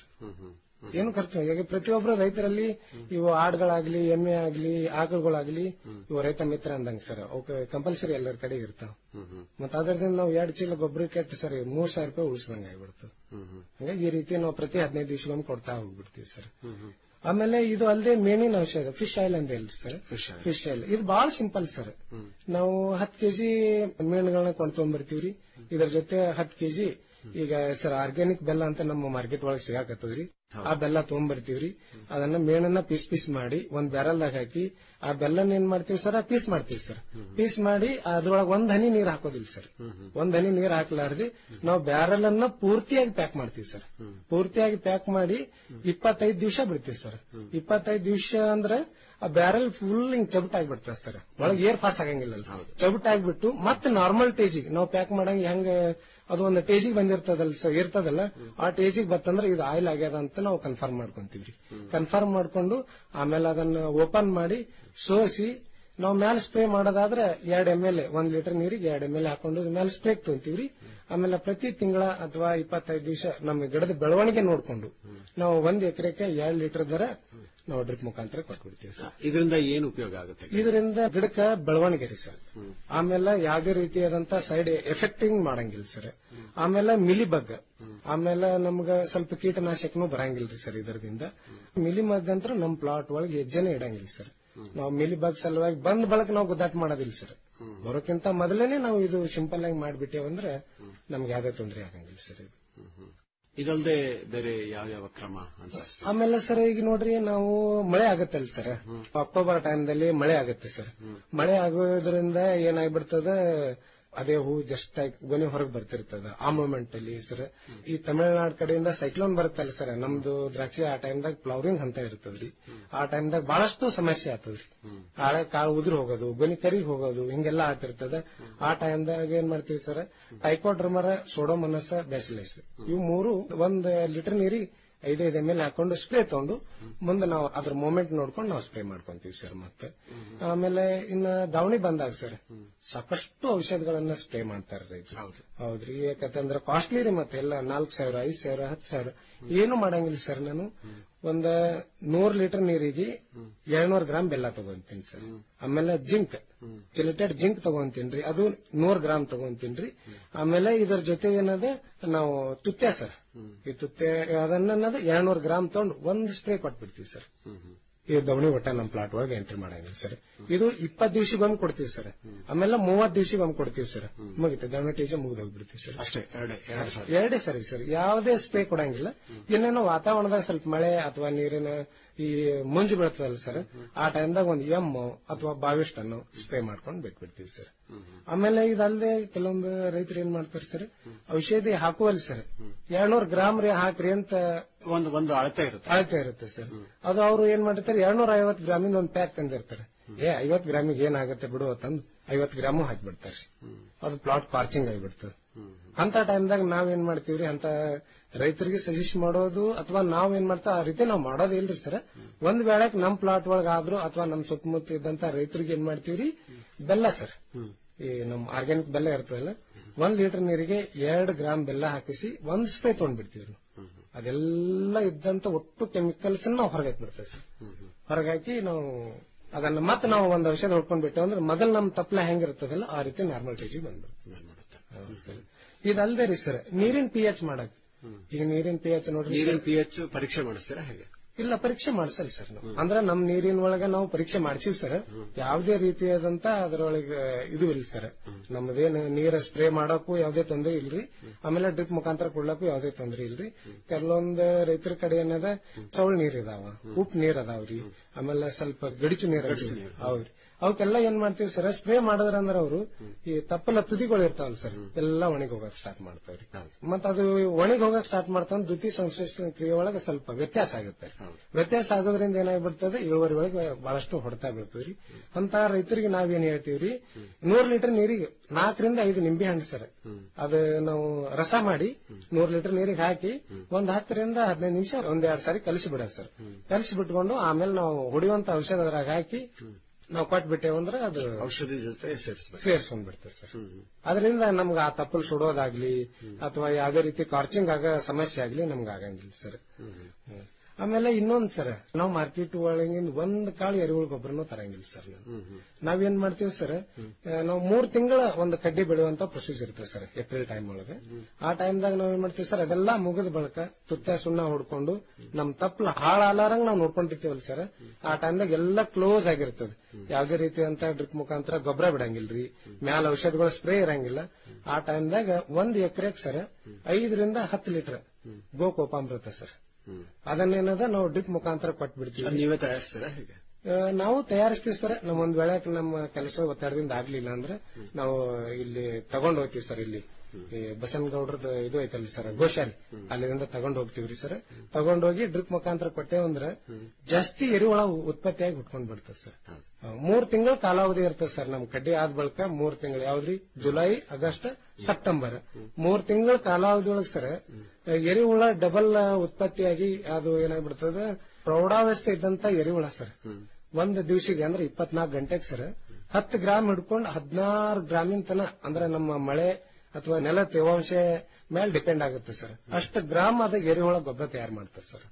ಏನು ಖರ್ಚು ಈಗ ಪ್ರತಿಯೊಬ್ಬರು ರೈತರಲ್ಲಿ ಇವು ಆಡ್ಗಳಾಗ್ಲಿ ಎಮ್ಮೆ ಆಗ್ಲಿ ಆಕಳುಗಳಾಗ್ಲಿ ಇವು ರೈತ ಮಿತ್ರ ಅಂದಂಗ ಸರ್ ಅವಕ್ಕೆ ಕಂಪಲ್ಸರಿ ಎಲ್ಲರ ಕಡೆ ಇರ್ತಾವ ಮತ್ತ ಅದರಿಂದ ನಾವು ಎರಡು ಚೀಲ ಗೊಬ್ಬರ ಕೆಟ್ಟ ಸರ್ ಮೂರ್ ಸಾವಿರ ರೂಪಾಯಿ ಉಳಿಸ್ದಂಗ ಆಗ್ಬಿಡ್ತು ಹಂಗಾಗಿ ಈ ರೀತಿ ನಾವು ಪ್ರತಿ ಹದಿನೈದು ದಿವಸಗೊಮ್ಮೆ ಕೊಡ್ತಾ ಹೋಗ್ಬಿಡ್ತೀವಿ ಸರ್ ಆಮೇಲೆ ಇದು ಅಲ್ಲದೆ ಮೇನಿನ ಔಷಧ ಫಿಶ್ ಆಯಿಲ್ ಅಂತ ಹೇಳಿ ಸರ್ ಫಿಶ್ ಆಯಿಲ್ ಇದು ಬಹಳ ಸಿಂಪಲ್ ಸರ್ ನಾವು ಹತ್ತು ಕೆಜಿ ಮೀನುಗಳನ್ನ ಕೊಂಡ್ಕೊಂಡ್ಬರ್ತೀವ್ರಿ ಇದ್ರ ಜೊತೆ ಹತ್ತು ಕೆಜಿ ಈಗ ಸರ್ ಆರ್ಗ್ಯಾನಿಕ್ ಬೆಲ್ಲ ಅಂತ ನಮ್ಮ ಮಾರ್ಕೆಟ್ ಒಳಗೆ ಸಿಗಾಕತ್ತದ್ರಿ ಆ ಬೆಲ್ಲ ತಗೊಂಡ್ಬರ್ತೀವ್ರಿ ಅದನ್ನ ಮೇಣನ್ನ ಪೀಸ್ ಪೀಸ್ ಮಾಡಿ ಒಂದ್ ಬ್ಯಾರಲ್ದಾಗ ಹಾಕಿ ಆ ಬೆಲ್ಲನ ಏನ್ ಮಾಡ್ತೀವಿ ಸರ್ ಪೀಸ್ ಮಾಡ್ತೀವಿ ಸರ್ ಪೀಸ್ ಮಾಡಿ ಅದ್ರೊಳಗೆ ಒಂದ್ ಹನಿ ನೀರ್ ಹಾಕೋದಿಲ್ಲ ಸರ್ ಒಂದ್ ಹನಿ ನೀರ್ ಹಾಕ್ಲಾರ್ದಿ ನಾವು ಬ್ಯಾರಲ್ ಅನ್ನ ಪೂರ್ತಿಯಾಗಿ ಪ್ಯಾಕ್ ಮಾಡ್ತೀವಿ ಸರ್ ಪೂರ್ತಿಯಾಗಿ ಪ್ಯಾಕ್ ಮಾಡಿ ಇಪ್ಪತ್ತೈದು ದಿವಸ ಬಿಡ್ತೀವಿ ಸರ್ ಇಪ್ಪತ್ತೈದು ದಿವಸ ಅಂದ್ರೆ ಆ ಬ್ಯಾರಲ್ ಫುಲ್ ಹಿಂಗ್ ಚಬಟ್ ಆಗಿಬಿಡ್ತದೆ ಸರ್ ಒಳಗೆ ಏರ್ ಪಾಸ್ ಆಗಂಗಿಲ್ಲ ಚಬಟ್ ಆಗಿಬಿಟ್ಟು ಮತ್ತೆ ನಾರ್ಮಲ್ ಟೇಜಿಗೆ ನಾವು ಪ್ಯಾಕ್ ಮಾಡಂಗ ಹೆಂಗ ಅದು ಒಂದು ಟೇಜಿಗೆ ಬಂದಿರ್ತದಲ್ಲ ಸರ್ ಇರ್ತದಲ್ಲ ಆ ಟೇಜಿಗೆ ಬತ್ತಂದ್ರೆ ಇದು ಆಯಿಲ್ ಆಗ್ಯದ ಅಂತ ನಾವು ಕನ್ಫರ್ಮ್ ಮಾಡ್ಕೊಂತೀವ್ರಿ ಕನ್ಫರ್ಮ್ ಮಾಡ್ಕೊಂಡು ಆಮೇಲೆ ಅದನ್ನ ಓಪನ್ ಮಾಡಿ ಸೋಸಿ ನಾವು ಮ್ಯಾಲ ಸ್ಪ್ರೇ ಮಾಡೋದಾದ್ರೆ ಎರಡ್ ಎಮ್ ಎಲ್ ಒಂದ್ ಲೀಟರ್ ನೀರಿಗೆ ಎರಡ್ ಎಮ್ ಎಲ್ ಹಾಕೊಂಡು ಮ್ಯಾಲ ಸ್ಪ್ರೇ ತೊಂತೀವ್ರಿ ಆಮೇಲೆ ಪ್ರತಿ ತಿಂಗಳ ಅಥವಾ ಇಪ್ಪತ್ತೈದು ದಿವಸ ನಮ್ಮ ಗಿಡದ ಬೆಳವಣಿಗೆ ನೋಡ್ಕೊಂಡು ನಾವು ಒಂದ್ ಎಕರೆಗೆ ಎರಡ್ ಲೀಟರ್ ದರ ನಾವು ಡ್ರಿಪ್ ಮುಖಾಂತರ ಕೊಟ್ಬಿಡ್ತೀವಿ ಸರ್ ಇದರಿಂದ ಏನು ಉಪಯೋಗ ಆಗುತ್ತೆ ಇದರಿಂದ ಗಿಡಕ್ಕೆ ಬೆಳವಣಿಗೆ ರೀ ಸರ್ ಆಮೇಲೆ ಯಾವುದೇ ರೀತಿಯಾದಂತ ಸೈಡ್ ಎಫೆಕ್ಟಿಂಗ್ ಮಾಡಂಗಿಲ್ಲ ಸರ್ ಆಮೇಲೆ ಮಿಲಿ ಬಗ್ ಆಮೇಲೆ ನಮ್ಗ ಸ್ವಲ್ಪ ಕೀಟನಾಶಕನು ಬರಂಗಿಲ್ರಿ ಸರ್ ಇದರಿಂದ ಮಿಲಿ ಮಗ್ ಅಂತ ನಮ್ ಪ್ಲಾಟ್ ಒಳಗೆ ಹೆಜ್ಜೆನೆ ಇಡಂಗಿಲ್ಲ ಸರ್ ನಾವು ಮಿಲಿ ಬಗ್ ಸಲುವಾಗಿ ಬಂದ್ ಬಳಕ ನಾವು ಗುದ್ದಾಟ ಮಾಡೋದಿಲ್ಲ ಸರ್ ಬರೋಕ್ಕಿಂತ ಮೊದಲೇನೆ ನಾವು ಇದು ಸಿಂಪಲ್ ಆಗಿ ಮಾಡ್ಬಿಟ್ಟೇವ್ ಅಂದ್ರೆ ನಮ್ಗೆ ಯಾವ್ದೇ ತೊಂದರೆ ಆಗಂಗಿಲ್ಲ ಸರ್ ಇದು ಇದಲ್ಲದೆ ಬೇರೆ ಯಾವ ಯಾವ ಕ್ರಮ ಅನ್ಸುತ್ತೆ ಆಮೇಲೆ ಸರ್ ಈಗ ನೋಡ್ರಿ ನಾವು ಮಳೆ ಆಗತ್ತಲ್ಲ ಸರ್ ಅಕ್ಟೋಬರ್ ಟೈಮ್ದಲ್ಲಿ ಮಳೆ ಆಗುತ್ತೆ ಸರ್ ಮಳೆ ಆಗೋದ್ರಿಂದ ಏನಾಗ್ಬಿಡ್ತದ ಅದೇ ಹೂ ಜಸ್ಟ್ ಆಗಿ ಗೊನೆ ಹೊರಗೆ ಬರ್ತಿರ್ತದ ಆ ಮೂಮೆಂಟ್ ಅಲ್ಲಿ ಸರ್ ಈ ತಮಿಳುನಾಡು ಕಡೆಯಿಂದ ಸೈಕ್ಲೋನ್ ಬರುತ್ತಲ್ಲ ಸರ್ ನಮ್ದು ದ್ರಾಕ್ಷಿ ಆ ಟೈಮ್ದಾಗ ಫ್ಲವರಿಂಗ್ ಹಂತ ಇರ್ತದ್ರಿ ಆ ಟೈಮ್ದಾಗ ಬಹಳಷ್ಟು ಸಮಸ್ಯೆ ಆಗ್ತದ್ರಿ ಆಳೆ ಕಾಳು ಉದುರು ಹೋಗೋದು ಗೊನಿ ಕರಿಗೆ ಹೋಗೋದು ಹಿಂಗೆಲ್ಲ ಆಗ್ತಿರ್ತದ ಆ ಟೈಮ್ದಾಗ ಏನ್ ಮಾಡ್ತೀವಿ ಸರ್ ಟೈಕೋಡ್ರಮರ ಸೋಡೋಮನಸ ಬ್ಯಾಸಿಲೈಸ್ ಇವು ಮೂರು ಒಂದ್ ಲೀಟರ್ ನೀರಿಗೆ ಐದೈದು ಎಮ್ ಎಲ್ ಹಾಕೊಂಡು ಸ್ಪ್ರೇ ತಗೊಂಡು ಮುಂದೆ ನಾವು ಅದ್ರ ಮೂಮೆಂಟ್ ನೋಡ್ಕೊಂಡು ನಾವು ಸ್ಪ್ರೇ ಮಾಡ್ಕೊಂತೀವಿ ಸರ್ ಮತ್ತೆ ಆಮೇಲೆ ಇನ್ನ ದಾವಣಿ ಬಂದಾಗ ಸರ್ ಸಾಕಷ್ಟು ಔಷಧಗಳನ್ನ ಸ್ಪ್ರೇ ಮಾಡ್ತಾರೆ ರೈತರು ಹೌದ್ರಿ ಯಾಕಂತಂದ್ರೆ ಕಾಸ್ಟ್ಲಿ ರೀ ಮತ್ತೆ ಎಲ್ಲ ನಾಲ್ಕು ಸಾವಿರ ಐದ್ ಸಾವಿರ ಹತ್ತು ಸಾವಿರ ಏನು ಮಾಡಂಗಿಲ್ಲ ಸರ್ ನಾನು ಒಂದ್ ನೂರ್ ಲೀಟರ್ ನೀರಿಗೆ ಎರಡ್ನೂರ್ ಗ್ರಾಮ್ ಬೆಲ್ಲ ತಗೊಂತೀನಿ ಸರ್ ಆಮೇಲೆ ಜಿಂಕ್ ಚಿಲಿಟೆಡ್ ಜಿಂಕ್ ತಗೊಂತೀನ್ರಿ ಅದು ನೂರ್ ಗ್ರಾಮ್ ತಗೊಂತೀನ್ರಿ ಆಮೇಲೆ ಇದರ ಜೊತೆ ಏನದ ನಾವು ತುತ್ತೆ ಸರ್ ಈ ತುತ್ತೆ ಅದನ್ನ ಎರಡ್ನೂರ್ ಗ್ರಾಮ್ ತಗೊಂಡು ಒಂದ್ ಸ್ಪ್ರೇ ಕೊಟ್ಬಿಡ್ತೀವಿ ಸರ್ ಈ ದವಣಿ ಒಟ್ಟ ನಮ್ಮ ಪ್ಲಾಟ್ ಒಳಗೆ ಎಂಟ್ರಿ ಮಾಡಂಗಿಲ್ಲ ಸರ್ ಇದು ಇಪ್ಪತ್ ದಿವ್ಸಗೊಮ್ಮೆ ಕೊಡ್ತೀವಿ ಸರ್ ಆಮೇಲೆ ಮೂವತ್ ದಿವ್ಸಗೊಮ್ಮೆ ಕೊಡ್ತೀವಿ ಸರ್ ಮುಗಿತು ದವಣಿ ಟೀಚ ಮುಗಿದು ಹೋಗ್ಬಿಡ್ತೀವಿ ಸರ್ ಅಷ್ಟೇ ಎರಡೇ ಎರಡು ಸಾವಿರ ಎರಡೇ ಸರಿ ಸರ್ ಯಾವುದೇ ಸ್ಪ್ರೇ ಕೊಡಂಗಿಲ್ಲ ಏನೇನೋ ವಾತಾವರಣದಾಗ ಸ್ವಲ್ಪ ಮಳೆ ಅಥವಾ ನೀರಿನ ಈ ಮುಂಜು ಬೀಳ್ತದಲ್ಲ ಸರ್ ಆ ಟೈಮ್ದಾಗ ಒಂದು ಎಮ್ ಅಥವಾ ಬಾವಿಸ್ಟ್ ಅನ್ನು ಸ್ಪ್ರೇ ಮಾಡ್ಕೊಂಡು ಬಿಟ್ಬಿಡ್ತೀವಿ ಸರ್ ಆಮೇಲೆ ಇದಲ್ಲದೆ ಕೆಲವೊಂದು ರೈತರು ಏನ್ ಮಾಡ್ತಾರೆ ಸರ್ ಔಷಧಿ ಹಾಕುವಲ್ಲಿ ಸರ್ ಎರಡ್ನೂರ್ ಗ್ರಾಮ್ ರೀ ಹಾಕ್ರಿ ಅಂತ ಒಂದು ಒಂದು ಅಳತೆ ಇರುತ್ತೆ ಅಳತೆ ಇರುತ್ತೆ ಸರ್ ಅದು ಅವರು ಏನ್ ಮಾಡಿರ್ತಾರೆ ಎರಡ್ನೂರ ಐವತ್ತು ಗ್ರಾಮಿನ ಒಂದು ಪ್ಯಾಕ್ ತಂದಿರ್ತಾರೆ ಏ ಐವತ್ ಗ್ರಾಮಿಗೆ ಏನಾಗುತ್ತೆ ಬಿಡು ಅಂತಂದು ಐವತ್ ಗ್ರಾಮು ಹಾಕ್ಬಿಡ್ತಾರೆ ಅದು ಪ್ಲಾಟ್ ಪಾರ್ಚಿಂಗ್ ಆಗಿಬಿಡ್ತದೆ ಅಂತ ಟೈಮ್ದಾಗ ನಾವೇನ್ ಮಾಡ್ತೀವ್ರಿ ಅಂತ ರೈತರಿಗೆ ಸಜೆಸ್ಟ್ ಮಾಡೋದು ಅಥವಾ ನಾವ್ ಏನ್ ಮಾಡ್ತಾ ಆ ರೀತಿ ನಾವ್ ಮಾಡೋದೇ ಇಲ್ರಿ ಸರ್ ಒಂದ್ ವೇಳೆ ನಮ್ ಪ್ಲಾಟ್ ಒಳಗ ಆದ್ರೂ ಅಥವಾ ನಮ್ ಸುತ್ತಮುತ್ತ ಇದ್ದಂತ ರೈತರಿಗೆ ಏನ್ ಮಾಡ್ತೀವ್ರಿ ಬೆಲ್ಲ ಸರ್ ಈ ನಮ್ ಆರ್ಗ್ಯಾನಿಕ್ ಬೆಲ್ಲ ಇರ್ತದಲ್ಲ ಒಂದ್ ಲೀಟರ್ ನೀರಿಗೆ ಎರಡ್ ಗ್ರಾಮ್ ಬೆಲ್ಲ ಹಾಕಿಸಿ ಒಂದ್ ಸ್ಪ್ರೇ ತಗೊಂಡ್ಬಿಡ್ತೀವ್ರಿ ಅದೆಲ್ಲ ಇದ್ದಂತ ಒಟ್ಟು ಕೆಮಿಕಲ್ಸ್ ನಾವು ಹೊರಗೆ ಬಿಡ್ತೇವೆ ಸರ್ ಹೊರಗಾಕಿ ನಾವು ಅದನ್ನ ಮತ್ತೆ ನಾವು ಒಂದು ಔಷಧ ಹೊಡ್ಕೊಂಡ್ ಬಿಟ್ಟೆ ಅಂದ್ರೆ ಮೊದಲು ನಮ್ ತಪ್ಪಲ ಹೆಂಗಿರ್ತದಲ್ಲ ಆ ರೀತಿ ನಾರ್ಮಲ್ ಟೇಜಿಗೆ ಬಂದ್ಬಿಡುತ್ತೆ ಹೌದು ಸರ್. ಇದಲ್ದೇ ರೀ ಸರ್ ನೀರಿನ ಪಿ ಎಚ್ ಮಾಡಕ್ ಈಗ ನೀರಿನ ಪಿ ಎಚ್ ನೋಡ್ರಿ ನೀರಿನ ಸರ್. ಪಿ ಎಚ್ ಪರೀಕ್ಷೆ ಮಾಡಿಸ್ತೀರಾ ಹೇಗೆ ಇಲ್ಲ ಪರೀಕ್ಷೆ ಮಾಡ್ಸಲ್ ಸರ್ ನಾವು ಅಂದ್ರೆ ನಮ್ ನೀರಿನ ಒಳಗ ನಾವು ಪರೀಕ್ಷೆ ಮಾಡ್ಸೀವಿ ಸರ್ ಯಾವುದೇ ರೀತಿಯಾದಂತ ಅದರೊಳಗೆ ಇದು ಇಲ್ಲ ಸರ್ ನಮ್ದೇನು ನೀರ ಸ್ಪ್ರೇ ಮಾಡಕ್ಕೂ ಯಾವುದೇ ತೊಂದರೆ ಇಲ್ರಿ ಆಮೇಲೆ ಡ್ರಿಪ್ ಮುಖಾಂತರ ಕೊಡ್ಲಕ್ಕೂ ಯಾವುದೇ ತೊಂದರೆ ಇಲ್ರಿ ಕೆಲವೊಂದು ರೈತರ ಕಡೆ ಏನದ ಚೌಳ್ ನೀರ್ ಇದಾವ ಉಪ್ಪು ನೀರ್ ಅದಾವ್ರಿ ಆಮೇಲೆ ಸ್ವಲ್ಪ ಗಡಿಚು ನೀರ್ ಅದಾವ್ರಿ. ಹೌದ್ರಿ ಅವಕ್ಕೆಲ್ಲ ಏನ್ ಮಾಡ್ತೀವಿ ಸರ್ ಸ್ಪ್ರೇ ಮಾಡಿದ್ರಂದ್ರ ಅವರು ಈ ತಪ್ಪಲ ತುದಿಗಳು ಇರ್ತಾವಲ್ಲ ಸರ್ ಎಲ್ಲ ಒಣಗಿ ಹೋಗಕ್ ಸ್ಟಾರ್ಟ್ ಮಾಡ್ತಾವ್ರಿ ಮತ್ತ ಅದು ಒಣಗಿ ಹೋಗಕ್ ಸ್ಟಾರ್ಟ್ ಮಾಡ್ತಾವ ದ್ವಿತೀಯ ಸಂಶ್ಲೇಷಣೆ ಕ್ರಿಯೆ ಒಳಗೆ ಸ್ವಲ್ಪ ವ್ಯತ್ಯಾಸ ಆಗುತ್ತೆ ವ್ಯತ್ಯಾಸ ಆಗೋದ್ರಿಂದ ಏನಾಗ್ಬಿಡ್ತದೆ ಇಳುವರಿ ಒಳಗೆ ಬಹಳಷ್ಟು ಹೊಡೆತಾ ಬೀಳ್ತದ್ರಿ ಅಂತ ರೈತರಿಗೆ ನಾವೇನ್ ಹೇಳ್ತೀವ್ರಿ ನೂರ್ ಲೀಟರ್ ನೀರಿಗೆ ನಾಲ್ಕರಿಂದ ಐದು ನಿಂಬೆ ಹಣ್ಣು ಸರ್ ಅದು ನಾವು ರಸ ಮಾಡಿ ನೂರ್ ಲೀಟರ್ ನೀರಿಗೆ ಹಾಕಿ ಒಂದ್ ಹತ್ತರಿಂದ ಹದಿನೈದು ನಿಮಿಷ ಒಂದ್ ಎರಡ್ ಸಾರಿ ಕಲಿಸಿ ಬಿಡ ಸರ್ ಕಲಿಸಿ ಬಿಟ್ಕೊಂಡು ಆಮೇಲೆ ನಾವು ಹೊಡಿಯುವಂತ ಔಷಧ ಅದ್ರಾಗ ಹಾಕಿ ನಾವು ಕೊಟ್ಬಿಟ್ಟೇವು ಅಂದ್ರೆ ಅದು ಔಷಧಿ ಜೊತೆ ಸೇರಿಸಬೇಕು ಸೇರ್ಸ್ಕೊಂಡ್ ಬಿಡ್ತೇವೆ ಸರ್ ಅದರಿಂದ ನಮ್ಗೆ ಆ ತಪ್ಪಲ್ ಸುಡೋದಾಗ್ಲಿ ಅಥವಾ ಯಾವುದೇ ರೀತಿ ಕಾರ್ಚಿಂಗ್ ಆಗ ಸಮಸ್ಯೆ ಆಗ್ಲಿ ನಮ್ಗೆ ಆಗಂಗಿಲ್ಲ ಸರ್ ಹ್ಮ್. ಆಮೇಲೆ ಇನ್ನೊಂದ್ ಸರ್ ನಾವು ಮಾರ್ಕೆಟ್ ಒಳಗಿಂದ ಒಂದ್ ಕಾಳು ಎರೆಹುಳು ಗೊಬ್ಬರನು ತರಂಗಿಲ್ಲ ಸರ್ ನಾವು ನಾವೇನ್ ಮಾಡ್ತೀವಿ ಸರ್ ನಾವು ಮೂರ್ ತಿಂಗಳ ಒಂದು ಕಡ್ಡಿ ಬೆಳೆಯುವಂತ ಪ್ರೊಸೀಜರ್ ಇರ್ತದೆ ಸರ್ ಏಪ್ರಿಲ್ ಟೈಮ್ ಒಳಗೆ ಆ ಟೈಮ್ದಾಗ ನಾವ್ ಏನ್ ಮಾಡ್ತೀವಿ ಸರ್ ಅದೆಲ್ಲ ಮುಗಿದ ಬಳಕ ತುತ್ತ ಸುಣ್ಣ ಹೊಡ್ಕೊಂಡು ನಮ್ ತಪ್ಪಲ ಹಾಳಾಲಾರಂಗ್ ನಾವು ನೋಡ್ಕೊಂಡಿರ್ತೀವಲ್ಲ ಸರ್ ಆ ಟೈಮ್ದಾಗ ಎಲ್ಲ ಕ್ಲೋಸ್ ಆಗಿರ್ತದೆ ಯಾವ್ದೇ ರೀತಿಯಂತ ಡ್ರಿಪ್ ಮುಖಾಂತರ ಗೊಬ್ಬರ ಬಿಡಂಗಿಲ್ರಿ ಮ್ಯಾಲ ಔಷಧಗಳು ಸ್ಪ್ರೇ ಇರಂಗಿಲ್ಲ ಆ ಟೈಮ್ದಾಗ ಒಂದ್ ಎಕರೆಗೆ ಸರ್ ಐದರಿಂದ ಹತ್ತು ಲೀಟರ್ ಗೋಕೋಪಾಮೃತ ಸರ್ ಅದನ್ನೇನದ ನಾವು ಡ್ರಿಪ್ ಮುಖಾಂತರ ಕೊಟ್ಬಿಡ್ತೀವಿ ಅದ್ ನೀವೇ ತಯಾರಿಸ್ತೀರಾ ಹೇಗೆ ಆ, ನಾವು ತಯಾರಿಸ್ತೀವಿ ಸರ್ ನಮ್ಮ ಒಂದ್ ವೇಳೆ ನಮ್ಮ ಕೆಲಸ ಒತ್ತಡದಿಂದ ಆಗ್ಲಿಲ್ಲ ಅಂದ್ರೆ ನಾವು ಇಲ್ಲಿ ತಗೊಂಡ್ ಹೋಗ್ತೀವಿ ಸರ್ ಇಲ್ಲಿ ಈ ಬಸನಗೌಡ್ರದ್ದು ಇದು ಐತಲ್ಲ ಸರ್ ಗೋಶಾಲೆ ಅಲ್ಲಿಂದ ತಗೊಂಡ್ ಹೋಗ್ತೀವ್ರಿ ಸರ್ ತಗೊಂಡೋಗಿ ಡ್ರಿಪ್ ಮುಖಾಂತರ ಕೊಟ್ಟೇವ್ ಅಂದ್ರೆ ಜಾಸ್ತಿ ಎರಿಹುಳ ಉತ್ಪತ್ತಿಯಾಗಿ ಹುಟ್ಕೊಂಡ್ ಬಿಡ್ತದೆ ಸರ್ ಆ, ಮೂರ್ ತಿಂಗಳ ಕಾಲಾವಧಿ ಇರ್ತದೆ ಸರ್ ನಮ್ ಕಡ್ಡಿ ಆದ ಬಳಿಕ ಮೂರ್ ತಿಂಗಳು ಯಾವ್ದ್ರಿ ಜುಲೈ ಆಗಸ್ಟ್ ಸೆಪ್ಟೆಂಬರ್ ಮೂರ್ ತಿಂಗಳ ಕಾಲಾವಧಿ ಒಳಗೆ ಸರ್ ಎರಿಹುಳ ಡಬಲ್ ಉತ್ಪತ್ತಿಯಾಗಿ ಅದು ಏನಾಗ್ಬಿಡ್ತದೆ ಪ್ರೌಢಾವಸ್ಥೆ ಇದ್ದಂತ ಎರಿಹುಳ ಸರ್ ಒಂದ್ ದಿವಸಿಗೆ ಅಂದ್ರೆ ಇಪ್ಪತ್ನಾಲ್ಕು ಗಂಟೆಗೆ ಸರ್ ಹತ್ತು ಗ್ರಾಮ್ ಹಿಡ್ಕೊಂಡು ಹದಿನಾರು ಗ್ರಾಮಿನ ತನ ಅಂದ್ರೆ ನಮ್ಮ ಮಳೆ ಅಥವಾ ನೆಲ ತೇವಾಂಶ ಮೇಲೆ ಡಿಪೆಂಡ್ ಆಗುತ್ತೆ ಸರ್ ಅಷ್ಟು ಗ್ರಾಮ್ ಅದ ಎರೆಹುಳ ಗೊಬ್ಬರ ತಯಾರು ಮಾಡ್ತಾರೆ ಸರ್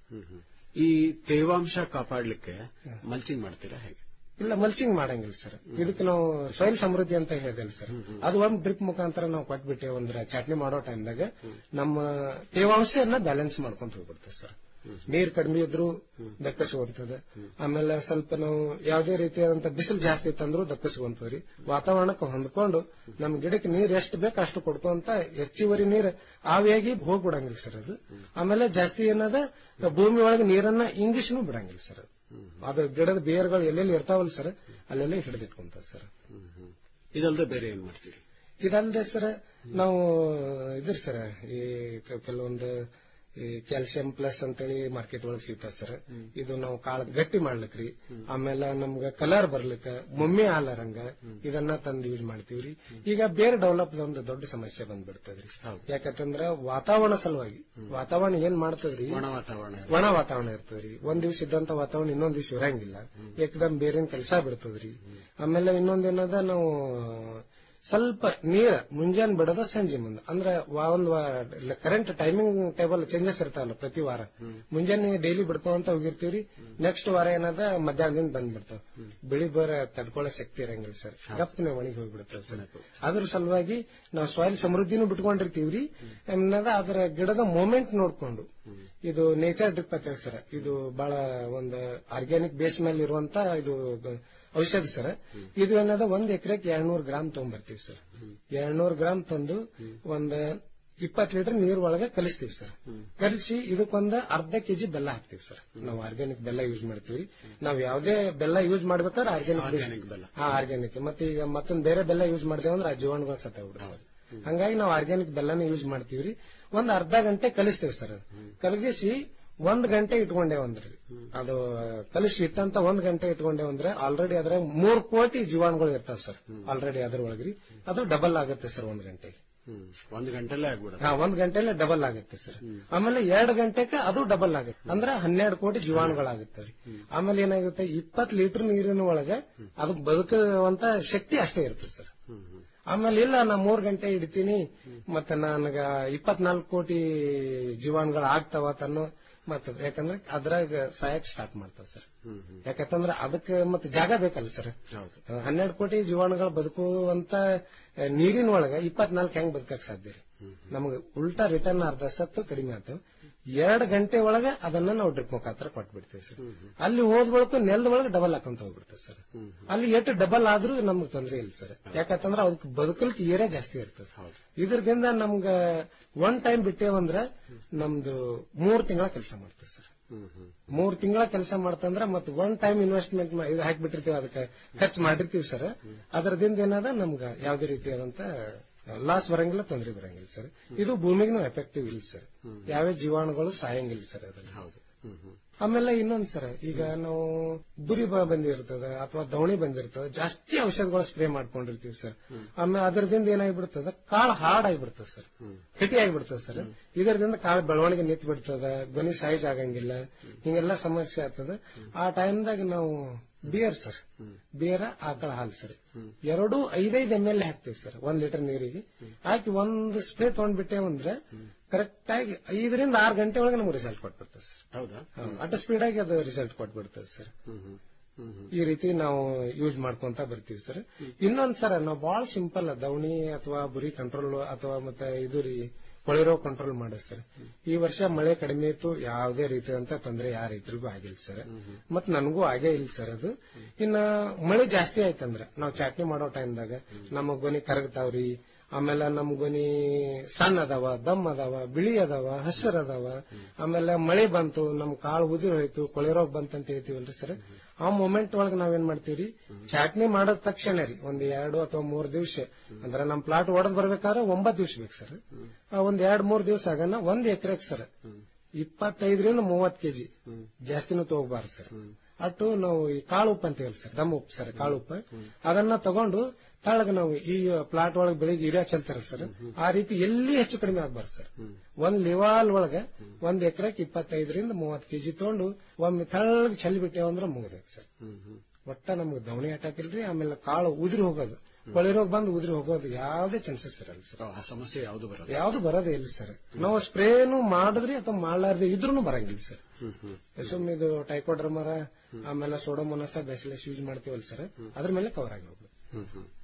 ಈ ತೇವಾಂಶ ಕಾಪಾಡ್ಲಿಕ್ಕೆ ಮಲ್ಚಿಂಗ್ ಮಾಡ್ತೀರಾ ಹೇಗೆ ಇಲ್ಲ ಮಲ್ಚಿಂಗ್ ಮಾಡಂಗಿಲ್ಲ ಸರ್ ಇದಕ್ಕೆ ನಾವು ಸಾಯಿಲ್ ಸಮೃದ್ಧಿ ಅಂತ ಹೇಳಿದೆಲ್ಲ ಸರ್ ಅದು ಒಂದ್ ಡ್ರಿಪ್ ಮುಖಾಂತರ ನಾವು ಕೊಟ್ಬಿಟ್ಟೆ ಒಂದ್ರ ಚಟ್ನಿ ಮಾಡೋ ಟೈಮ್ದಾಗ ನಮ್ಮ ತೇವಾಂಶನ ಬ್ಯಾಲೆನ್ಸ್ ಮಾಡ್ಕೊಂತ ಹೋಗ್ಬಿಡ್ತೇವೆ ಸರ್ ನೀರ್ ಕಡಿಮೆ ಇದ್ರು ದಕ್ಕಸುವಂತದ ಆಮೇಲೆ ಸ್ವಲ್ಪ ನಾವು ಯಾವುದೇ ರೀತಿಯಾದಂತ ಬಿಸಿಲು ಜಾಸ್ತಿ ಇತ್ತಂದ್ರೂ ದಕ್ಕಸುವಂತದ್ರಿ ವಾತಾವರಣಕ್ಕೆ ಹೊಂದ್ಕೊಂಡು ನಮ್ ಗಿಡಕ್ಕೆ ನೀರ್ ಎಷ್ಟು ಬೇಕು ಅಷ್ಟು ಕೊಡ್ಕೊಂತ ಹೆಚ್ಚುವರಿ ನೀರ್ ಆವಿಯಾಗಿ ಹೋಗ್ಬಿಡಂಗಿಲ್ಲ ಸರ್ ಅದು ಆಮೇಲೆ ಜಾಸ್ತಿ ಏನದ ಭೂಮಿ ಒಳಗೆ ನೀರನ್ನ ಇಂಗಿಸ್ನು ಬಿಡಂಗಿಲ್ಲ ಸರ್ ಅದು. ಅದು ಗಿಡದ ಬೇರ್ಗಳು ಎಲ್ಲೆಲ್ಲಿ ಇರ್ತಾವಲ್ಲ ಸರ್ ಅಲ್ಲೆಲ್ಲ ಹಿಡಿದಿಟ್ಕೊಂತ ಸರ್ ಇದಲ್ದೆ ಬೇರೆ ಏನ್ ಮಾಡ್ತೀರಿ ಇದಲ್ದೆ ಸರ್ ನಾವು ಇದ್ರ ಸರ್ ಈ ಕ- ಕೆಲವೊಂದು ಈ ಕ್ಯಾಲ್ಸಿಯಂ ಪ್ಲಸ್ ಅಂತೇಳಿ ಮಾರ್ಕೆಟ್ ಒಳಗೆ ಸಿಗ್ತದೆ ಸರ್ ಇದು ನಾವು ಕಾಳು ಗಟ್ಟಿ ಮಾಡ್ಲಿಕ್ರಿ ಆಮೇಲೆ ನಮ್ಗ ಕಲರ್ ಬರ್ಲಿಕ್ಕ ಮೊಮ್ಮೆ ಹಾಲರಂಗ ಇದನ್ನ ತಂದು ಯೂಸ್ ಮಾಡ್ತೀವ್ರಿ ಈಗ ಬೇರೆ ಡೆವಲಪ್ ಒಂದು ದೊಡ್ಡ ಸಮಸ್ಯೆ ಬಂದ್ಬಿಡ್ತದ್ರಿ ಯಾಕಂತಂದ್ರ ವಾತಾವರಣ ಸಲುವಾಗಿ ವಾತಾವರಣ ಏನ್ ಮಾಡ್ತದ್ರಿ ಒಣ ವಾತಾವರಣ ಒಣ ವಾತಾವರಣ ಇರ್ತದ್ರಿ ಒಂದ್ ದಿವ್ಸ ಇದ್ದಂತ ವಾತಾವರಣ ಇನ್ನೊಂದ್ ದಿವ್ಸ ಇರಂಗಿಲ್ಲ ಏಕದಮ್ ಬೇರೆ ಕೆಲಸ ಬಿಡ್ತದ್ರಿ ಆಮೇಲೆ ಇನ್ನೊಂದೇನದ ನಾವು ಸ್ವಲ್ಪ ನೀರ್ ಮುಂಜಾನೆ ಬಿಡೋದ ಸಂಜೆ ಮುಂದೆ ಅಂದ್ರೆ ವಾ- ಒಂದ್ ಕರೆಂಟ್ ಟೈಮಿಂಗ್ ಟೇಬಲ್ ಚೇಂಜಸ್ ಇರ್ತಾವಲ್ಲ ಪ್ರತಿ ವಾರ ಮುಂಜಾನೆ ಡೈಲಿ ಬಿಡ್ಕೊಂತ ಹೋಗಿರ್ತೀವ್ರಿ ನೆಕ್ಸ್ಟ್ ವಾರ ಏನದ ಮಧ್ಯಾಹ್ನದಿಂದ ಬಂದ್ಬಿಡ್ತಾವ ಬಿಳಿ ಬರ ತಡ್ಕೊಳ್ಳೋ ಶಕ್ತಿ ಇರಂಗಿಲ್ಲ ಸರ್ ಗಪ್ಪನೆ ಒಣಗಿ ಹೋಗ್ಬಿಡ್ತಾವ ಸರ್ ಅದ್ರ ಸಲುವಾಗಿ ನಾವು ಸಾಯಿಲ್ ಸಮೃದ್ಧಿನೂ ಬಿಟ್ಕೊಂಡಿರ್ತೀವ್ರಿ ಏನದ ಅದರ ಗಿಡದ ಮೂಮೆಂಟ್ ನೋಡ್ಕೊಂಡು ಇದು ನೇಚರ್ ಡ್ರಿಪ್ ಅಂತ ಸರ್ ಇದು ಬಹಳ ಒಂದು ಆರ್ಗ್ಯಾನಿಕ್ ಬೇಸ್ ಮೇಲೆ ಇರುವಂತ ಇದು ಗ- ಔಷಧಿ ಸರ್ ಇದು ಏನದ ಒಂದ್ ಎಕರೆಗೆ ಎರಡ್ನೂರು ಗ್ರಾಮ್ ತಗೊಂಡ್ಬರ್ತೀವಿ ಸರ್ ಎರಡ್ನೂರು ಗ್ರಾಮ್ ತಂದು ಒಂದ್ ಇಪ್ಪತ್ತು ಲೀಟರ್ ನೀರ್ ಒಳಗೆ ಕಲಿಸ್ತೀವಿ ಸರ್ ಕಲಿಸಿ ಇದಕ್ಕೊಂದ್ ಅರ್ಧ ಕೆಜಿ ಬೆಲ್ಲ ಹಾಕ್ತಿವಿ ಸರ್ ನಾವು ಆರ್ಗ್ಯಾನಿಕ್ ಬೆಲ್ಲ ಯೂಸ್ ಮಾಡ್ತೀವಿ ನಾವ್ ಯಾವ್ದೇ ಬೆಲ್ಲ ಯೂಸ್ ಮಾಡ್ಬೇಕಾದ್ರೆ Organic ಆರ್ಗ್ಯಾನಿಕ್ ಬೆಲ್ಲ. ಹಾ ಆರ್ಗ್ಯಾನಿಕ್ ಮತ್ತೆ ಈಗ ಮತ್ತೊಂದ್ ಬೇರೆ ಬೆಲ್ಲ ಯೂಸ್ ಮಾಡ್ತೇವೆ ಅಂದ್ರೆ ಆ ಜೀವಾಣುಗಳು ಸತ್ತ ಬಿಡ್ತಾವೆ ಹಂಗಾಗಿ ನಾವು ಆರ್ಗ್ಯಾನಿಕ್ ಬೆಲ್ಲನ ಯೂಸ್ ಮಾಡ್ತೀವ್ರಿ ಒಂದ್ ಅರ್ಧ ಗಂಟೆ ಕಲಿಸ್ತೇವೆ ಸರ್ ಕಲಗಿಸಿ ಒಂದ್ ಗಂಟೆ ಇಟ್ಕೊಂಡೇವಂದ್ರಿ ಅದು ಕಲಿಸಿ ಇಟ್ಟಂತ ಒಂದ್ ಗಂಟೆ ಇಟ್ಕೊಂಡೇವಂದ್ರೆ ಆಲ್ರೆಡಿ ಅದ್ರ ಮೂರ್ ಕೋಟಿ ಜೀವಾಣುಗಳು ಇರ್ತಾವ ಸರ್ ಆಲ್ರೆಡಿ ಅದ್ರ ಒಳಗ್ರಿ ಅದು ಡಬಲ್ ಆಗುತ್ತೆ ಸರ್ ಒಂದ್ ಗಂಟೆಗೆ ಹ್ಮ್ ಒಂದು ಗಂಟೆಲ್ಲೇ ಆಗ್ಬಿಡುತ್ತೆ ಹಾ ಒಂದ್ ಗಂಟೆಲೆ ಡಬಲ್ ಆಗುತ್ತೆ ಸರ್ ಆಮೇಲೆ ಎರಡು ಗಂಟೆಗೆ ಅದು ಡಬಲ್ ಆಗುತ್ತೆ ಅಂದ್ರೆ ಹನ್ನೆರಡು ಕೋಟಿ ಜೀವಾಣುಗಳಾಗುತ್ತೆ ರೀ ಆಮೇಲೆ ಏನಾಗುತ್ತೆ ಇಪ್ಪತ್ ಲೀಟರ್ ನೀರಿನ ಒಳಗೆ ಅದು ಬದುಕುವಂತ ಶಕ್ತಿ ಅಷ್ಟೇ ಇರುತ್ತೆ ಸರ್ ಆಮೇಲೆ ಇಲ್ಲ ನಾ ಮೂರ್ ಗಂಟೆ ಹಿಡಿತೀನಿ ಮತ್ತೆ ನನಗ ಇಪ್ಪತ್ನಾಲ್ಕು ಕೋಟಿ ಜೀವಾಣುಗಳು ಆಗ್ತಾವ ತನ್ನೋ ಮತ್ತೆ ಯಾಕಂದ್ರೆ ಅದ್ರಾಗ ಸಾಯಕ್ ಸ್ಟಾರ್ಟ್ ಮಾಡ್ತಾವ ಸರ್ ಯಾಕಂತಂದ್ರೆ ಅದಕ್ಕೆ ಮತ್ತೆ ಜಾಗ ಬೇಕಲ್ಲ ಸರ್ ಹನ್ನೆರಡು ಕೋಟಿ ಜೀವಾಣುಗಳು ಬದುಕುವಂತ ಆ, ನೀರಿನ ಒಳಗ ಇಪ್ಪತ್ನಾಲ್ಕು ಹೆಂಗ್ ಬದುಕಕ್ ಸಾಧ್ಯ ರೀ ನಮ್ಗೆ ಉಲ್ಟಾ ರಿಟರ್ನ್ ಅರ್ಧ ಸತ್ತು ಕಡಿಮೆ ಆಯ್ತು ಎರಡು ಗಂಟೆ ಒಳಗೆ ಅದನ್ನ ನಾವು ಡ್ರಿಪ್ ಮುಖಾಂತರ ಕೊಟ್ಬಿಡ್ತೀವಿ ಸರ್ ಅಲ್ಲಿ ಹೋದ ಬಳಿಕ ನೆಲದ ಒಳಗೆ ಡಬಲ್ ಹಾಕೊಂತ ಹೋಗ್ಬಿಡ್ತೇವೆ ಸರ್ ಅಲ್ಲಿ ಎಷ್ಟು ಡಬಲ್ ಆದ್ರೂ ನಮ್ಗೆ ತೊಂದ್ರೆ ಇಲ್ಲ ಸರ್ ಯಾಕಂತಂದ್ರೆ ಅದಕ್ಕೆ ಬದುಕಲಿಕ್ಕೆ ಏರೇ ಜಾಸ್ತಿ ಇರ್ತದೆ ಇದರಿಂದ ನಮ್ಗ ಒನ್ ಟೈಮ್ ಬಿಟ್ಟೇವಂದ್ರ ನಮ್ದು ಮೂರ್ ತಿಂಗಳ ಕೆಲಸ ಮಾಡ್ತೇವೆ ಸರ್ ಮೂರ್ ತಿಂಗಳ ಕೆಲಸ ಮಾಡ್ತಂದ್ರ ಮತ್ತೆ ಒನ್ ಟೈಮ್ ಇನ್ವೆಸ್ಟ್ಮೆಂಟ್ ಇದು ಹಾಕ್ಬಿಟ್ಟಿರ್ತೀವಿ ಅದಕ್ಕೆ ಖರ್ಚು ಮಾಡಿರ್ತೀವಿ ಸರ್ ಅದರದಿಂದ ಏನದ ನಮ್ಗ ಯಾವ್ದೇ ರೀತಿಯಾದಂತ ಲಾಸ್ ಬರಂಗಿಲ್ಲ ತೊಂದರೆ ಬರಂಗಿಲ್ಲ ಸರ್ ಇದು ಭೂಮಿಗೂ ಎಫೆಕ್ಟಿವ್ ಇಲ್ಲ ಸರ್ ಯಾವ್ಯಾವ ಜೀವಾಣುಗಳು ಸಾಯಂಗಿಲ್ಲ ಸರ್ ಅದ್ರಲ್ಲಿ ಹೌದು ಆಮೇಲೆ ಇನ್ನೊಂದ್ ಸರ್ ಈಗ ನಾವು ಬುರಿ ಬ- ಬಂದಿರ್ತದ ಅಥವಾ ದವಣಿ ಬಂದಿರ್ತದ ಜಾಸ್ತಿ ಔಷಧಗಳು ಸ್ಪ್ರೇ ಮಾಡ್ಕೊಂಡಿರ್ತೀವಿ ಸರ್ ಆಮೇಲೆ ಅದರದಿಂದ ಏನಾಗ್ಬಿಡ್ತದ ಕಾಳು ಹಾರ್ಡ್ ಆಗಿಬಿಡ್ತದ ಸರ್ ಗಟ್ಟಿ ಆಗಿಬಿಡ್ತದ ಸರ್ ಇದರದಿಂದ ಕಾಳು ಬೆಳವಣಿಗೆ ನಿಂತು ಬಿಡ್ತದ ಗೊನಿ ಸೈಜ್ ಆಗಂಗಿಲ್ಲ ಹಿಂಗೆಲ್ಲ ಸಮಸ್ಯೆ ಆಗ್ತದ ಆ ಟೈಮ್ದಾಗ ನಾವು ಬಿಯರ್ ಸರ್ ಬಿಯರ ಆಕಳ ಹಾಲು ಸರ್ ಎರಡು ಐದೈದು ಎಮ್ ಎಲ್ ಹಾಕ್ತಿವಿ ಸರ್ ಒಂದ್ ಲೀಟರ್ ನೀರಿಗೆ ಹಾಕಿ ಒಂದು ಸ್ಪ್ರೇ ತಗೊಂಡ್ಬಿಟ್ಟೇವಂದ್ರೆ ಕರೆಕ್ಟ್ ಆಗಿ ಐದರಿಂದ ಆರು ಗಂಟೆ ಒಳಗೆ ನಮ್ಗೆ ರಿಸಲ್ಟ್ ಕೊಟ್ಬಿಡ್ತದೆ ಸರ್ ಹೌದಾ ಅಟ್ ಸ್ಪೀಡ್ ಆಗಿ ಅದು ರಿಸಲ್ಟ್ ಕೊಟ್ಬಿಡ್ತದೆ ಸರ್ ಈ ರೀತಿ ನಾವು ಯೂಸ್ ಮಾಡ್ಕೊಂತ ಬರ್ತೀವಿ ಸರ್ ಇನ್ನೊಂದ್ ಸರ್ ನಾವು ಬಹಳ ಸಿಂಪಲ್ ದವಣಿ ಅಥವಾ ಬುರಿ ಕಂಟ್ರೋಲ್ ಅಥವಾ ಮತ್ತೆ ಇದು ರೀ ಕೊಳೆರೋ ಕಂಟ್ರೋಲ್ ಮಾಡೋದು ಸರ್ ಈ ವರ್ಷ ಮಳೆ ಕಡಿಮೆ ಇತ್ತು ಯಾವುದೇ ರೀತಿಯಾದಂತ ತೊಂದರೆ ಯಾವ ರೈತರಿಗೂ ಆಗಿಲ್ಲ ಸರ್ ಮತ್ ನನಗೂ ಆಗೇ ಇಲ್ಲ ಸರ್ ಅದು ಇನ್ನ ಮಳೆ ಜಾಸ್ತಿ ಆಯ್ತಂದ್ರ ನಾವು ಚಟ್ನಿ ಮಾಡೋ ಟೈಮ್ದಾಗ ನಮ್ಮ ಗೊನಿ ಕರಗ್ತಾವ್ರಿ ಆಮೇಲೆ ನಮ್ ಗೊನಿ ಸಣ್ಣ ಅದಾವ ದಮ್ ಅದಾವ ಬಿಳಿ ಅದಾವ ಹಸಿರು ಅದಾವ ಆಮೇಲೆ ಮಳೆ ಬಂತು ನಮ್ ಕಾಳು ಉದಿರ್ ಹೋಯ್ತು ಕೊಳೆ ರೋಗ ಬಂತಂತ ಹೇಳ್ತೀವಲ್ರಿ ಸರ್ ಆ ಮೊಮೆಂಟ್ ಒಳಗೆ ನಾವೇನ್ ಮಾಡ್ತೀವ್ರಿ ಚಾಟ್ನಿ ಮಾಡಿದ ತಕ್ಷಣ ರೀ ಒಂದ್ ಎರಡು ಅಥವಾ ಮೂರ್ ದಿವ್ಸ ಅಂದ್ರೆ ನಮ್ ಪ್ಲಾಟ್ ಒಡೆದ್ ಬರ್ಬೇಕಾದ್ರೆ ಒಂಬತ್ ದಿವ್ಸ ಬೇಕು ಸರ್ ಆ ಒಂದ್ ಎರಡ್ ಮೂರ್ ದಿವ್ಸ ಆಗನ ಒಂದ್ ಎಕರೆಗೆ ಸರ್ ಇಪ್ಪತ್ತೈದರಿಂದ ಮೂವತ್ ಕೆಜಿ ಜಾಸ್ತಿನೂ ತಗೋಬಾರ್ದು ಸರ್ ಅಟ್ಟು ನಾವು ಈ ಕಾಳು ಉಪ್ಪು ಅಂತೀವಲ್ಲ ಸರ್ ದಮ್ ಉಪ್ಪು ಸರ್ ಕಾಳು ಉಪ್ಪು ಅದನ್ನ ತಗೊಂಡು ತಾಳಗ ನಾವು ಈ ಪ್ಲಾಟ್ ಒಳಗೆ ಬೆಳಿಗ್ಗೆ ಯೂರಿಯಾ ಚೆಲ್ತಾರಲ್ಲ ಸರ್ ಆ ರೀತಿ ಎಲ್ಲಿ ಹೆಚ್ಚು ಕಡಿಮೆ ಆಗ್ಬಾರ್ದು ಸರ್ ಒಂದ್ ಲಿವಾಲ್ ಒಳಗೆ ಒಂದ್ ಎಕರೆಗೆ ಇಪ್ಪತ್ತೈದರಿಂದ ಮೂವತ್ ಕೆಜಿ ತಗೊಂಡು ಒಮ್ಮೆ ತಳ್ಳಗ್ ಚೆಲ್ಲಿ ಬಿಟ್ಟೇವಂದ್ರೆ ಮುಗಿದೈತೆ ಸರ್ ಒಟ್ಟ ನಮ್ಗೆ ದವಣಿ ಅಟ್ಯಾಕ್ ಇಲ್ರಿ ಆಮೇಲೆ ಕಾಳು ಉದುರಿ ಹೋಗೋದು ಕೊಳೆ ರೋಗ ಬಂದು ಉದುರಿ ಹೋಗೋದು ಯಾವುದೇ ಚಾನ್ಸಸ್ ಇರಲ್ಲ ಸರ್ ಆ ಸಮಸ್ಯೆ ಯಾವುದು ಬರಲ್ಲ ಯಾವ್ದು ಬರೋದೇ ಇಲ್ಲ ಸರ್ ನಾವು ಸ್ಪ್ರೇನು ಮಾಡಿದ್ರಿ ಅಥವಾ ಮಾಡ್ಲಾರ್ದೆ ಇದ್ರೂ ಬರಂಗಿಲ್ಲ ಸರ್ ಸುಮ್ಮನೆ ಇದು ಟೈಕೋಡ್ರಮರ ಆಮೇಲೆ ಸೋಡೋಮೋನಸ ಬೆಸಲೆಸ್ ಯೂಸ್ ಮಾಡ್ತೀವಲ್ಲ ಸರ್ ಅದ್ರ ಮೇಲೆ ಕವರ್ ಆಗಿ ಹೋಗ್ಬೇಕು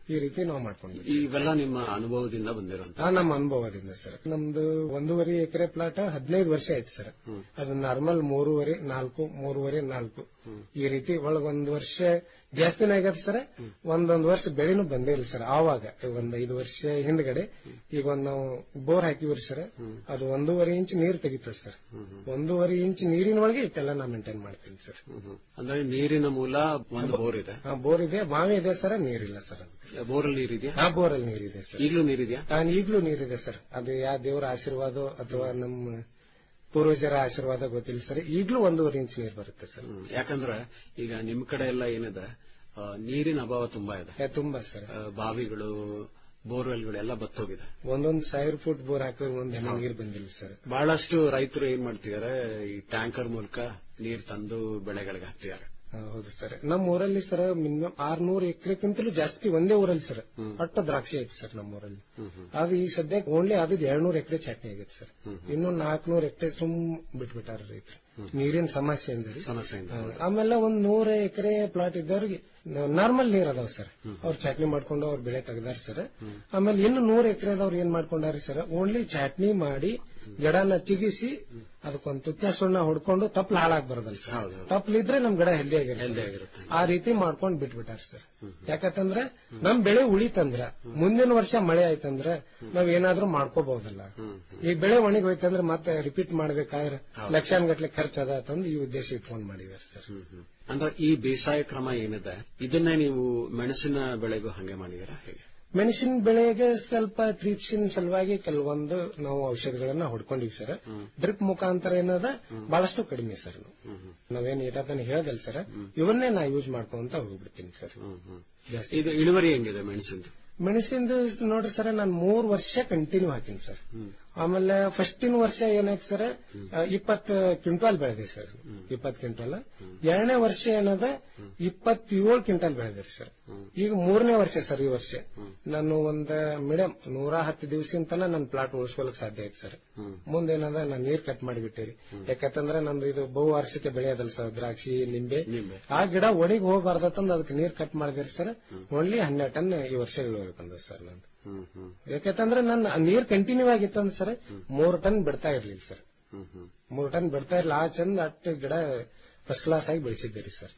ಈ ರೀತಿ ನಾವು ಮಾಡ್ಕೊಂಡ್ವಿ ಇವೆಲ್ಲ ನಿಮ್ಮ ಅನುಭವದಿಂದ ಬಂದಿರುವಂತ ಆ ನಮ್ಮ ಅನುಭವದಿಂದ ಸರ್ ನಮ್ದು ಒಂದೂವರೆ ಎಕರೆ ಪ್ಲಾಟ್ ಹದಿನೈದು ವರ್ಷ ಆಯ್ತು ಸರ್ ಅದು ನಾರ್ಮಲ್ ಮೂರುವರೆ ನಾಲ್ಕು ಮೂರುವರೆ ನಾಲ್ಕು ಈ ರೀತಿ ಒಳಗ್ ಒಂದ್ ವರ್ಷ ಜಾಸ್ತಿನೇ ಆಗತ್ತೆ ಸರ್ ಒಂದೊಂದ್ ವರ್ಷ ಬೆಳೆನೂ ಬಂದೇ ಇಲ್ಲ ಸರ್ ಆವಾಗ ಒಂದ್ ಐದು ವರ್ಷ ಹಿಂದ್ಗಡೆ ಈಗ ಒಂದ್ ನಾವು ಬೋರ್ ಹಾಕಿವ್ರಿ ಸರ್ ಅದು ಒಂದೂವರೆ ಇಂಚ್ ನೀರ್ ತೆಗಿತದೆ ಸರ್ ಒಂದೂವರೆ ಇಂಚ್ ನೀರಿನ ಒಳಗೆ ಇಟ್ಟೆಲ್ಲ ನಾ ಮೇಂಟೈನ್ ಮಾಡ್ತೀನಿ ಸರ್ ಅಂದ್ರೆ ನೀರಿನ ಮೂಲ ಒಂದು ಬೋರ್ ಇದೆ ಆ, ಬೋರ್ ಇದೆ ಬಾವಿ ಇದೆ ಸರ್ ನೀರಿಲ್ಲ ಸರ್ ಅದು ಬೋರಲ್ಲಿ ನೀರಿದೆಯಾ ಆ ಬೋರಲ್ಲಿ ನೀರಿದೆ ಸರ್ ಈಗಲೂ ನೀರಿದೆಯಾ ಆ, ಈಗ್ಲೂ ನೀರಿದೆ ಸರ್ ಅದು ಯಾವ ದೇವರ ಆಶೀರ್ವಾದ ಅಥವಾ ನಮ್ಮ ಪೂರ್ವಜರ ಆಶೀರ್ವಾದ ಗೊತ್ತಿಲ್ಲ ಸರ್ ಈಗ್ಲೂ ಒಂದೂವರೆ ಇಂಚ್ ನೀರು ಬರುತ್ತೆ ಸರ್ ಯಾಕಂದ್ರೆ ಈಗ ನಿಮ್ ಕಡೆ ಎಲ್ಲ ಏನಿದೆ ಆ, ನೀರಿನ ಅಭಾವ ತುಂಬಾ ಇದೆ ಏ, ತುಂಬಾ ಸರ್ ಆ, ಬಾವಿಗಳು ಬೋರ್ವೆಲ್ಗಳು ಎಲ್ಲ ಬತ್ತೋಗಿದೆ ಒಂದೊಂದು ಸಾವಿರ ಫುಟ್ ಬೋರ್ ಹಾಕಿದ್ರೆ ಒಂದ್ ಹೆಣ ನೀರು ಬಂದಿಲ್ಲ ಸರ್ ಬಹಳಷ್ಟು ರೈತರು ಏನ್ ಮಾಡ್ತಿದ್ದಾರೆ ಈ ಟ್ಯಾಂಕರ್ ಮೂಲಕ ನೀರ್ ತಂದು ಬೆಳೆಗಳಿಗೆ ಹಾಕ್ತಿದ್ದಾರೆ ಆ, ಹೌದು ಸರ್ ನಮ್ಮ ಊರಲ್ಲಿ ಸರ್ ಮಿನಿಮಮ್ ಆರ್ನೂರು ಎಕರೆಕ್ಕಿಂತಲೂ ಜಾಸ್ತಿ ಒಂದೇ ಊರಲ್ಲಿ ಸರ್ ಒಟ್ಟ ದ್ರಾಕ್ಷಿ ಐತಿ ಸರ್ ನಮ್ಮ ಊರಲ್ಲಿ ಅದು ಈ ಸದ್ಯಕ್ಕೆ ಓನ್ಲಿ ಅದು ಎರಡ್ನೂರು ಎಕರೆ ಚಟ್ನಿ ಆಗೈತೆ ಸರ್ ಇನ್ನು ನಾಲ್ಕನೂರು ಎಕರೆ ಸುಮ್ ಬಿಟ್ಬಿಟ್ಟಾರ ರೈತರು ನೀರಿನ ಸಮಸ್ಯೆ ಅಂದ್ರೆ ಸಮಸ್ಯೆಯಿಂದ ಆಮೇಲೆ ಒಂದ್ ನೂರ ಎಕರೆ ಪ್ಲಾಟ್ ಇದ್ದವ್ರಿಗೆ ನಾರ್ಮಲ್ ನೀರ್ ಅದಾವ ಸರ್ ಅವ್ರು ಚಟ್ನಿ ಮಾಡ್ಕೊಂಡು ಅವ್ರ ಬೆಳೆ ತೆಗ್ದಾರ ಸರ್ ಆಮೇಲೆ ಇನ್ನು ನೂರ ಎಕರೆದವ್ರು ಏನ್ ಮಾಡ್ಕೊಂಡಾರಿ ಸರ್ ಓನ್ಲಿ ಚಟ್ನಿ ಮಾಡಿ ಗಿಡನ ಚಿಗಿಸಿ ಅದಕ್ಕೊಂದು ತುತ್ತ ಸುಣ್ಣ ಹೊಡ್ಕೊಂಡು ತಪ್ಪಲು ಹಾಳಾಗ್ ಬರೋದಲ್ಲ ಸರ್ ತಪ್ಪಲಿದ್ರೆ ನಮ್ ಗಿಡ ಹೆಲ್ದಿ ಆಗಿರುತ್ತೆ ಆ ರೀತಿ ಮಾಡ್ಕೊಂಡ್ ಬಿಟ್ಬಿಟ್ಟಾರ ಸರ್ ಯಾಕಂತಂದ್ರೆ ನಮ್ ಬೆಳೆ ಉಳಿತಂದ್ರ ಮುಂದಿನ ವರ್ಷ ಮಳೆ ಆಯ್ತಂದ್ರ ನಾವ್ ಏನಾದ್ರೂ ಮಾಡ್ಕೋಬಹುದಲ್ಲ ಈ ಬೆಳೆ ಒಣಗಿ ಹೋಯ್ತಂದ್ರೆ ಮತ್ತೆ ರಿಪೀಟ್ ಮಾಡ್ಬೇಕಾದ್ರೆ ಲಕ್ಷಾನ್ಗಟ್ಲೆ ಖರ್ಚು ಅದ ಅಂತಂದು ಈ ಉದ್ದೇಶ ಇಟ್ಕೊಂಡ್ ಮಾಡಿದಾರೆ ಸರ್ ಅಂದ್ರೆ ಈ ಬೇಸಾಯ ಕ್ರಮ ಏನಿದೆ ಇದನ್ನೇ ನೀವು ಮೆಣಸಿನ ಬೆಳೆಗೂ ಹಂಗೆ ಮಾಡಿದೀರಾ ಹೇಗೆ ಮೆಣಸಿನ ಬೆಳೆಗೆ ಸ್ವಲ್ಪ ತ್ರೀಪ್ಸಿನ ಸಲುವಾಗಿ ಕೆಲವೊಂದು ನಾವು ಔಷಧಿಗಳನ್ನ ಹೊಡ್ಕೊಂಡಿವಿ ಸರ್ ಡ್ರಿಪ್ ಮುಖಾಂತರ ಏನದ ಬಹಳಷ್ಟು ಕಡಿಮೆ ಸರ್ ನಾವು ನಾವೇನ್ ಏಟಾತನ ಹೇಳ್ದಲ್ಲ ಸರ್ ಇವನ್ನೇ ನಾ ಯೂಸ್ ಮಾಡ್ಕೊಂತ ಹೋಗ್ಬಿಡ್ತೀನಿ ಸರ್ ಜಾಸ್ತಿ ಇದು ಇಳುವರಿ ಹೆಂಗಿದೆ ಮೆಣಸಿಂದು ಮೆಣಸಿಂದು ನೋಡ್ರಿ ಸರ್ ನಾನು ಮೂರ್ ವರ್ಷ ಕಂಟಿನ್ಯೂ ಹಾಕಿನಿ ಸರ್ ಆಮೇಲೆ ಫಸ್ಟಿನ ವರ್ಷ ಏನಾಯ್ತು ಸರ್ ಇಪ್ಪತ್ತು ಕ್ವಿಂಟಾಲ್ ಬೆಳೆದೆ ಸರ್ ಇಪ್ಪತ್ತು ಕ್ವಿಂಟಾಲ್ ಎರಡನೇ ವರ್ಷ ಏನದ ಇಪ್ಪತ್ತೇಳು ಕ್ವಿಂಟಾಲ್ ಬೆಳೆದ್ರಿ ಸರ್ ಈಗ ಮೂರನೇ ವರ್ಷ ಸರ್ ಈ ವರ್ಷ ನಾನು ಒಂದ್ ಮೇಡಮ್ ನೂರ ಹತ್ತು ದಿವಸದಿಂದ ತನ ನನ್ನ ಪ್ಲಾಟ್ ಉಳಿಸ್ಕೊಳಕ್ ಸಾಧ್ಯ ಐತೆ ಸರ್ ಮುಂದೇನದ ನಾನು ನೀರ್ ಕಟ್ ಮಾಡಿಬಿಟ್ಟಿರಿ ಯಾಕಂತಂದ್ರೆ ನಂದು ಇದು ಬಹುವಾರ್ಷಿಕ ಬೆಳೆ ಅದಲ್ಲ ಸರ್ ದ್ರಾಕ್ಷಿ ನಿಂಬೆ ಆ ಗಿಡ ಒಣಗಿ ಹೋಗಬಾರ್ದಂದ್ ಅದಕ್ಕೆ ನೀರ್ ಕಟ್ ಮಾಡಿದಿರಿ ಸರ್ ಓನ್ಲಿ ಹನ್ನೆರಡು ಟನ್ ಈ ವರ್ಷ ಇಳುವರಿ ಬಂದ ಸರ್ ನಂದು ಯಾಕಂತಂದ್ರೆ ನನ್ನ ನೀರ್ ಕಂಟಿನ್ಯೂ ಆಗಿತ್ತಂದ್ರೆ ಸರ್ ಮೂರ್ ಟನ್ ಬಿಡ್ತಾ ಇರ್ಲಿಲ್ಲ ಸರ್ ಮೂರ್ ಟನ್ ಬಿಡ್ತಾ ಇರ್ಲಿಲ್ಲ ಆ ಚಂದ ಅಟ್ಟು ಗಿಡ ಫಸ್ಟ್ ಕ್ಲಾಸ್ ಆಗಿ ಬೆಳೆಸಿದ್ದೀರಿ ಸರ್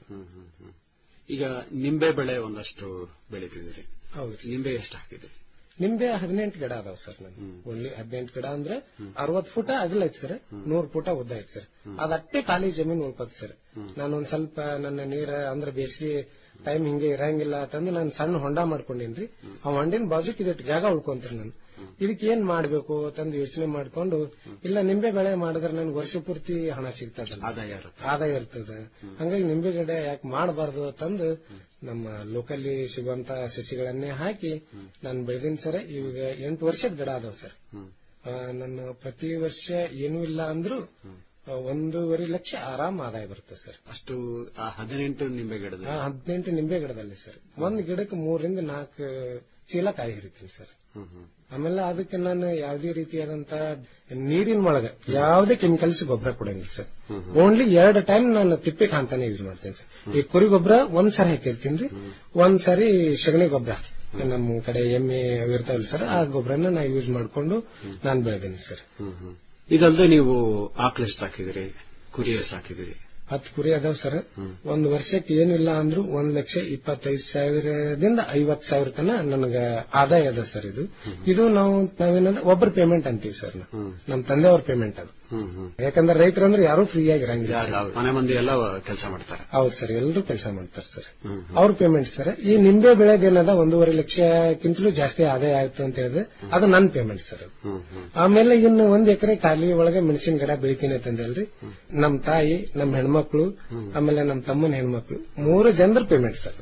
ಈಗ ನಿಂಬೆ ಬೆಳೆ ಒಂದಷ್ಟು ಬೆಳಿತಿದ್ದೀರಿ ಹೌದು ನಿಂಬೆ ಎಷ್ಟು ಹಾಕಿದ್ರಿ ನಿಂಬೆ ಹದಿನೆಂಟು ಗಿಡ ಅದಾವ ಸರ್ ನನ್ ಓನ್ಲಿ ಹದಿನೆಂಟು ಗಿಡ ಅಂದ್ರೆ ಅರವತ್ ಫುಟ ಅಗಲ ಐತಿ ಸರ್ ನೂರ್ ಫುಟ ಉದ್ದ ಐತಿ ಸರ್ ಅದಟ್ಟೆ ಖಾಲಿ ಜಮೀನ್ ಉಳ್ಕೋತ್ ಸರ್ ನಾನು ಒಂದ್ ಸ್ವಲ್ಪ ನನ್ನ ನೀರ ಅಂದ್ರೆ ಬೇಸಿಗೆ ಟೈಮ್ ಹಿಂಗೆ ಇರಂಗಿಲ್ಲ ಅಂತಂದು ನಾನು ಸಣ್ಣ ಹೊಂಡ ಮಾಡ್ಕೊಂಡೇನ್ರಿ ಆ ಹೊಂಡಿನ ಬಾಜುಕ್ ಇದಟ್ಟು ಜಾಗ ಉಳ್ಕೊಂತ್ರಿ ನಾನು ಇದಕ್ಕೆ ಏನ್ ಮಾಡ್ಬೇಕು ಅಂತಂದು ಯೋಚನೆ ಮಾಡ್ಕೊಂಡು ಇಲ್ಲ ನಿಂಬೆ ಬೆಳೆ ಮಾಡಿದ್ರೆ ನನ್ಗೆ ವರ್ಷ ಪೂರ್ತಿ ಹಣ ಸಿಗ್ತದಲ್ಲ ಆದಾಯ ಇರುತ್ತೆ ಆದಾಯ ಇರ್ತದೆ ಹಂಗಾಗಿ ನಿಂಬೆ ಗಿಡ ಯಾಕೆ ಮಾಡಬಾರ್ದು ಅಂತಂದು ನಮ್ಮ ಲೋಕಲ್ಲಿ ಸಿಗುವಂತ ಸಸಿಗಳನ್ನೇ ಹಾಕಿ ನಾನು ಬೆಳೆದಿನ ಸರ್ ಇವಾಗ ಎಂಟು ವರ್ಷದ ಗಿಡ ಅದಾವ ಸರ್ ಆ, ನನ್ನ ಪ್ರತಿ ವರ್ಷ ಏನೂ ಇಲ್ಲ ಅಂದ್ರೂ ಆ, ಒಂದೂವರೆ ಲಕ್ಷ ಆರಾಮ್ ಆದಾಯ ಬರುತ್ತೆ ಸರ್ ಅಷ್ಟು ಆ ಹದಿನೆಂಟು ನಿಂಬೆ ಗಿಡದ ಆ, ಹದಿನೆಂಟು ನಿಂಬೆ ಗಿಡದಲ್ಲಿ ಸರ್ ಒಂದ್ ಗಿಡಕ್ಕೆ ಮೂರರಿಂದ ನಾಲ್ಕು ಚೀಲ ಕಾಯಿ ಹರಿತೀನಿ ಸರ್ ಆಮೇಲೆ ಅದಕ್ಕೆ ನಾನು ಯಾವುದೇ ರೀತಿಯಾದಂತ ನೀರಿನ ಒಳಗೆ ಯಾವುದೇ ಕೆಮಿಕಲ್ಸ್ ಗೊಬ್ಬರ ಕೊಡಂಗಿಲ್ಲ ಸರ್ ಓನ್ಲಿ ಎರಡು ಟೈಮ್ ನಾನು ತಿಪ್ಪೆ ಕಾಂತಾನೆ ಯೂಸ್ ಮಾಡ್ತೇನೆ ಸರ್ ಈ ಕುರಿ ಗೊಬ್ಬರ ಒಂದ್ ಸಾರಿ ಹಾಕಿರ್ತೀನಿ ಒಂದ್ ಸಾರಿ ಸಗಣಿ ಗೊಬ್ಬರ ನಮ್ಮ ಕಡೆ ಎಮ್ಮೆ ಅವು ಇರ್ತಾವಲ್ಲ ಸರ್ ಆ ಗೊಬ್ಬರನ ನಾ ಯೂಸ್ ಮಾಡ್ಕೊಂಡು ನಾನು ಬೆಳೆದೇನೆ ಸರ್ ಇದಲ್ಲದೆ ನೀವು ಆಕಳ ಸಾಕಿದಿರಿ ಕುರಿಯ ಸಾಕಿದಿರಿ ಹತ್ತು ಕುರಿ ಅದಾವ ಸರ್ ಒಂದ್ ವರ್ಷಕ್ಕೆ ಏನಿಲ್ಲ ಅಂದ್ರೂ ಒಂದ್ ಲಕ್ಷ ಇಪ್ಪತ್ತೈದು ಸಾವಿರದಿಂದ ಐವತ್ ಸಾವಿರ ತನ ನನಗ ಆದಾಯ ಅದ ಸರ್ ಇದು ಇದು ನಾವು ನಾವೇನಂದ್ರೆ ಒಬ್ಬರ ಪೇಮೆಂಟ್ ಅಂತೀವಿ ಸರ್ ನಾವು ನಮ್ಮ ತಂದೆಯವ್ರ ಪೇಮೆಂಟ್ ಅದು ಯಾಕಂದ್ರೆ ರೈತರಂದ್ರೆ ಯಾರು ಫ್ರೀ ಆಗಿರಂಗಿಲ್ಲ ಯಾರು ಸರ್. ಮನೆ ಮಂದಿ ಎಲ್ಲ ಕೆಲಸ ಮಾಡ್ತಾರೆ ಹೌದು ಸರ್ ಎಲ್ಲರೂ ಕೆಲಸ ಮಾಡ್ತಾರೆ ಸರ್ ಅವ್ರ ಪೇಮೆಂಟ್ ಸರ್ ಈ ನಿಂಬೆ ಬೆಳೆದೇನದ ಒಂದೂವರೆ ಲಕ್ಷಕ್ಕಿಂತಲೂ ಜಾಸ್ತಿ ಆದಾಯ ಆಯ್ತು ಅಂತ ಹೇಳಿದ್ರೆ ಅದು ನನ್ನ ಪೇಮೆಂಟ್ ಸರ್ ಅದು ಆಮೇಲೆ ಇನ್ನು ಒಂದ್ ಎಕರೆ ಖಾಲಿ ಒಳಗೆ ಮೆಣಸಿನ ಗಿಡ ಬೆಳಿತೀನಿ ಅಂತಂದಲ್ರಿ ನಮ್ ತಾಯಿ ನಮ್ ಹೆಣ್ಮಕ್ಳು ಆಮೇಲೆ ನಮ್ ತಮ್ಮನ ಹೆಣ್ಮಕ್ಳು ಮೂರು ಜನರ ಪೇಮೆಂಟ್ ಸರ್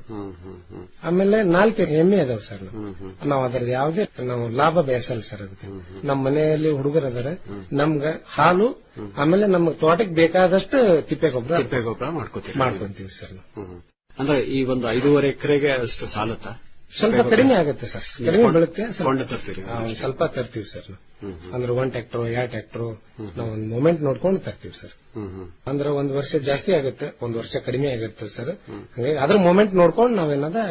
ಆಮೇಲೆ ನಾಲ್ಕು ಎಮ್ಮೆ ಅದಾವ ಸರ್ ನಾವು ನಾವು ಅದ್ರದ್ದು ಯಾವ್ದೇ ನಾವು ಲಾಭ ಬಯಸಲ್ಲ ಸರ್ ಅದಕ್ಕೆ ನಮ್ಮ ಮನೆಯಲ್ಲಿ ಹುಡುಗರು ಅದಾರ ನಮ್ಗ ಹಾಲು ಆಮೇಲೆ ನಮ್ಮ ತೋಟಕ್ಕೆ ಬೇಕಾದಷ್ಟು ತಿಪ್ಪೆ ಗೊಬ್ಬರ ತಿಪ್ಪೆ ಗೊಬ್ಬರ ಮಾಡ್ಕೋತೀರಿ ಮಾಡ್ಕೊಂತೀವಿ ಸರ್ ನಾವು ಹ್ಮ್. ಅಂದ್ರೆ ಈ ಒಂದು ಐದೂವರೆ ಎಕರೆಗೆ ಅಷ್ಟು ಸಾಲತ್ತಾ ಸ್ವಲ್ಪ ಕಡಿಮೆ ಆಗುತ್ತೆ ಸರ್ ಕಡಿಮೆ ಬೀಳುತ್ತೆ ಸ್ವಲ್ಪ- ಕೊಂಡು ತರ್ತೀರಿ ಹಾ, ಒಂದ್ ಸ್ವಲ್ಪ ತರ್ತೀವಿ ಸರ್ ನಾವು. ಅಂದ್ರೆ ಒಂದ್ ಟ್ಯಾಕ್ಟರ್ ಎರಡ್ ಟ್ಯಾಕ್ಟರ್ ನಾವು ಒಂದ್ ಮೂಮೆಂಟ್ ನೋಡ್ಕೊಂಡು ತರ್ತೀವಿ ಸರ್ ಅಂದ್ರೆ ಒಂದ್ ವರ್ಷ ಜಾಸ್ತಿ ಆಗುತ್ತೆ ಒಂದ್ ವರ್ಷ ಕಡಿಮೆ ಆಗುತ್ತೆ ಸರ್ ಹಂಗಾಗಿ ಅದ್ರ ಮೂಮೆಂಟ್ ನೋಡ್ಕೊಂಡು ನಾವೇನದ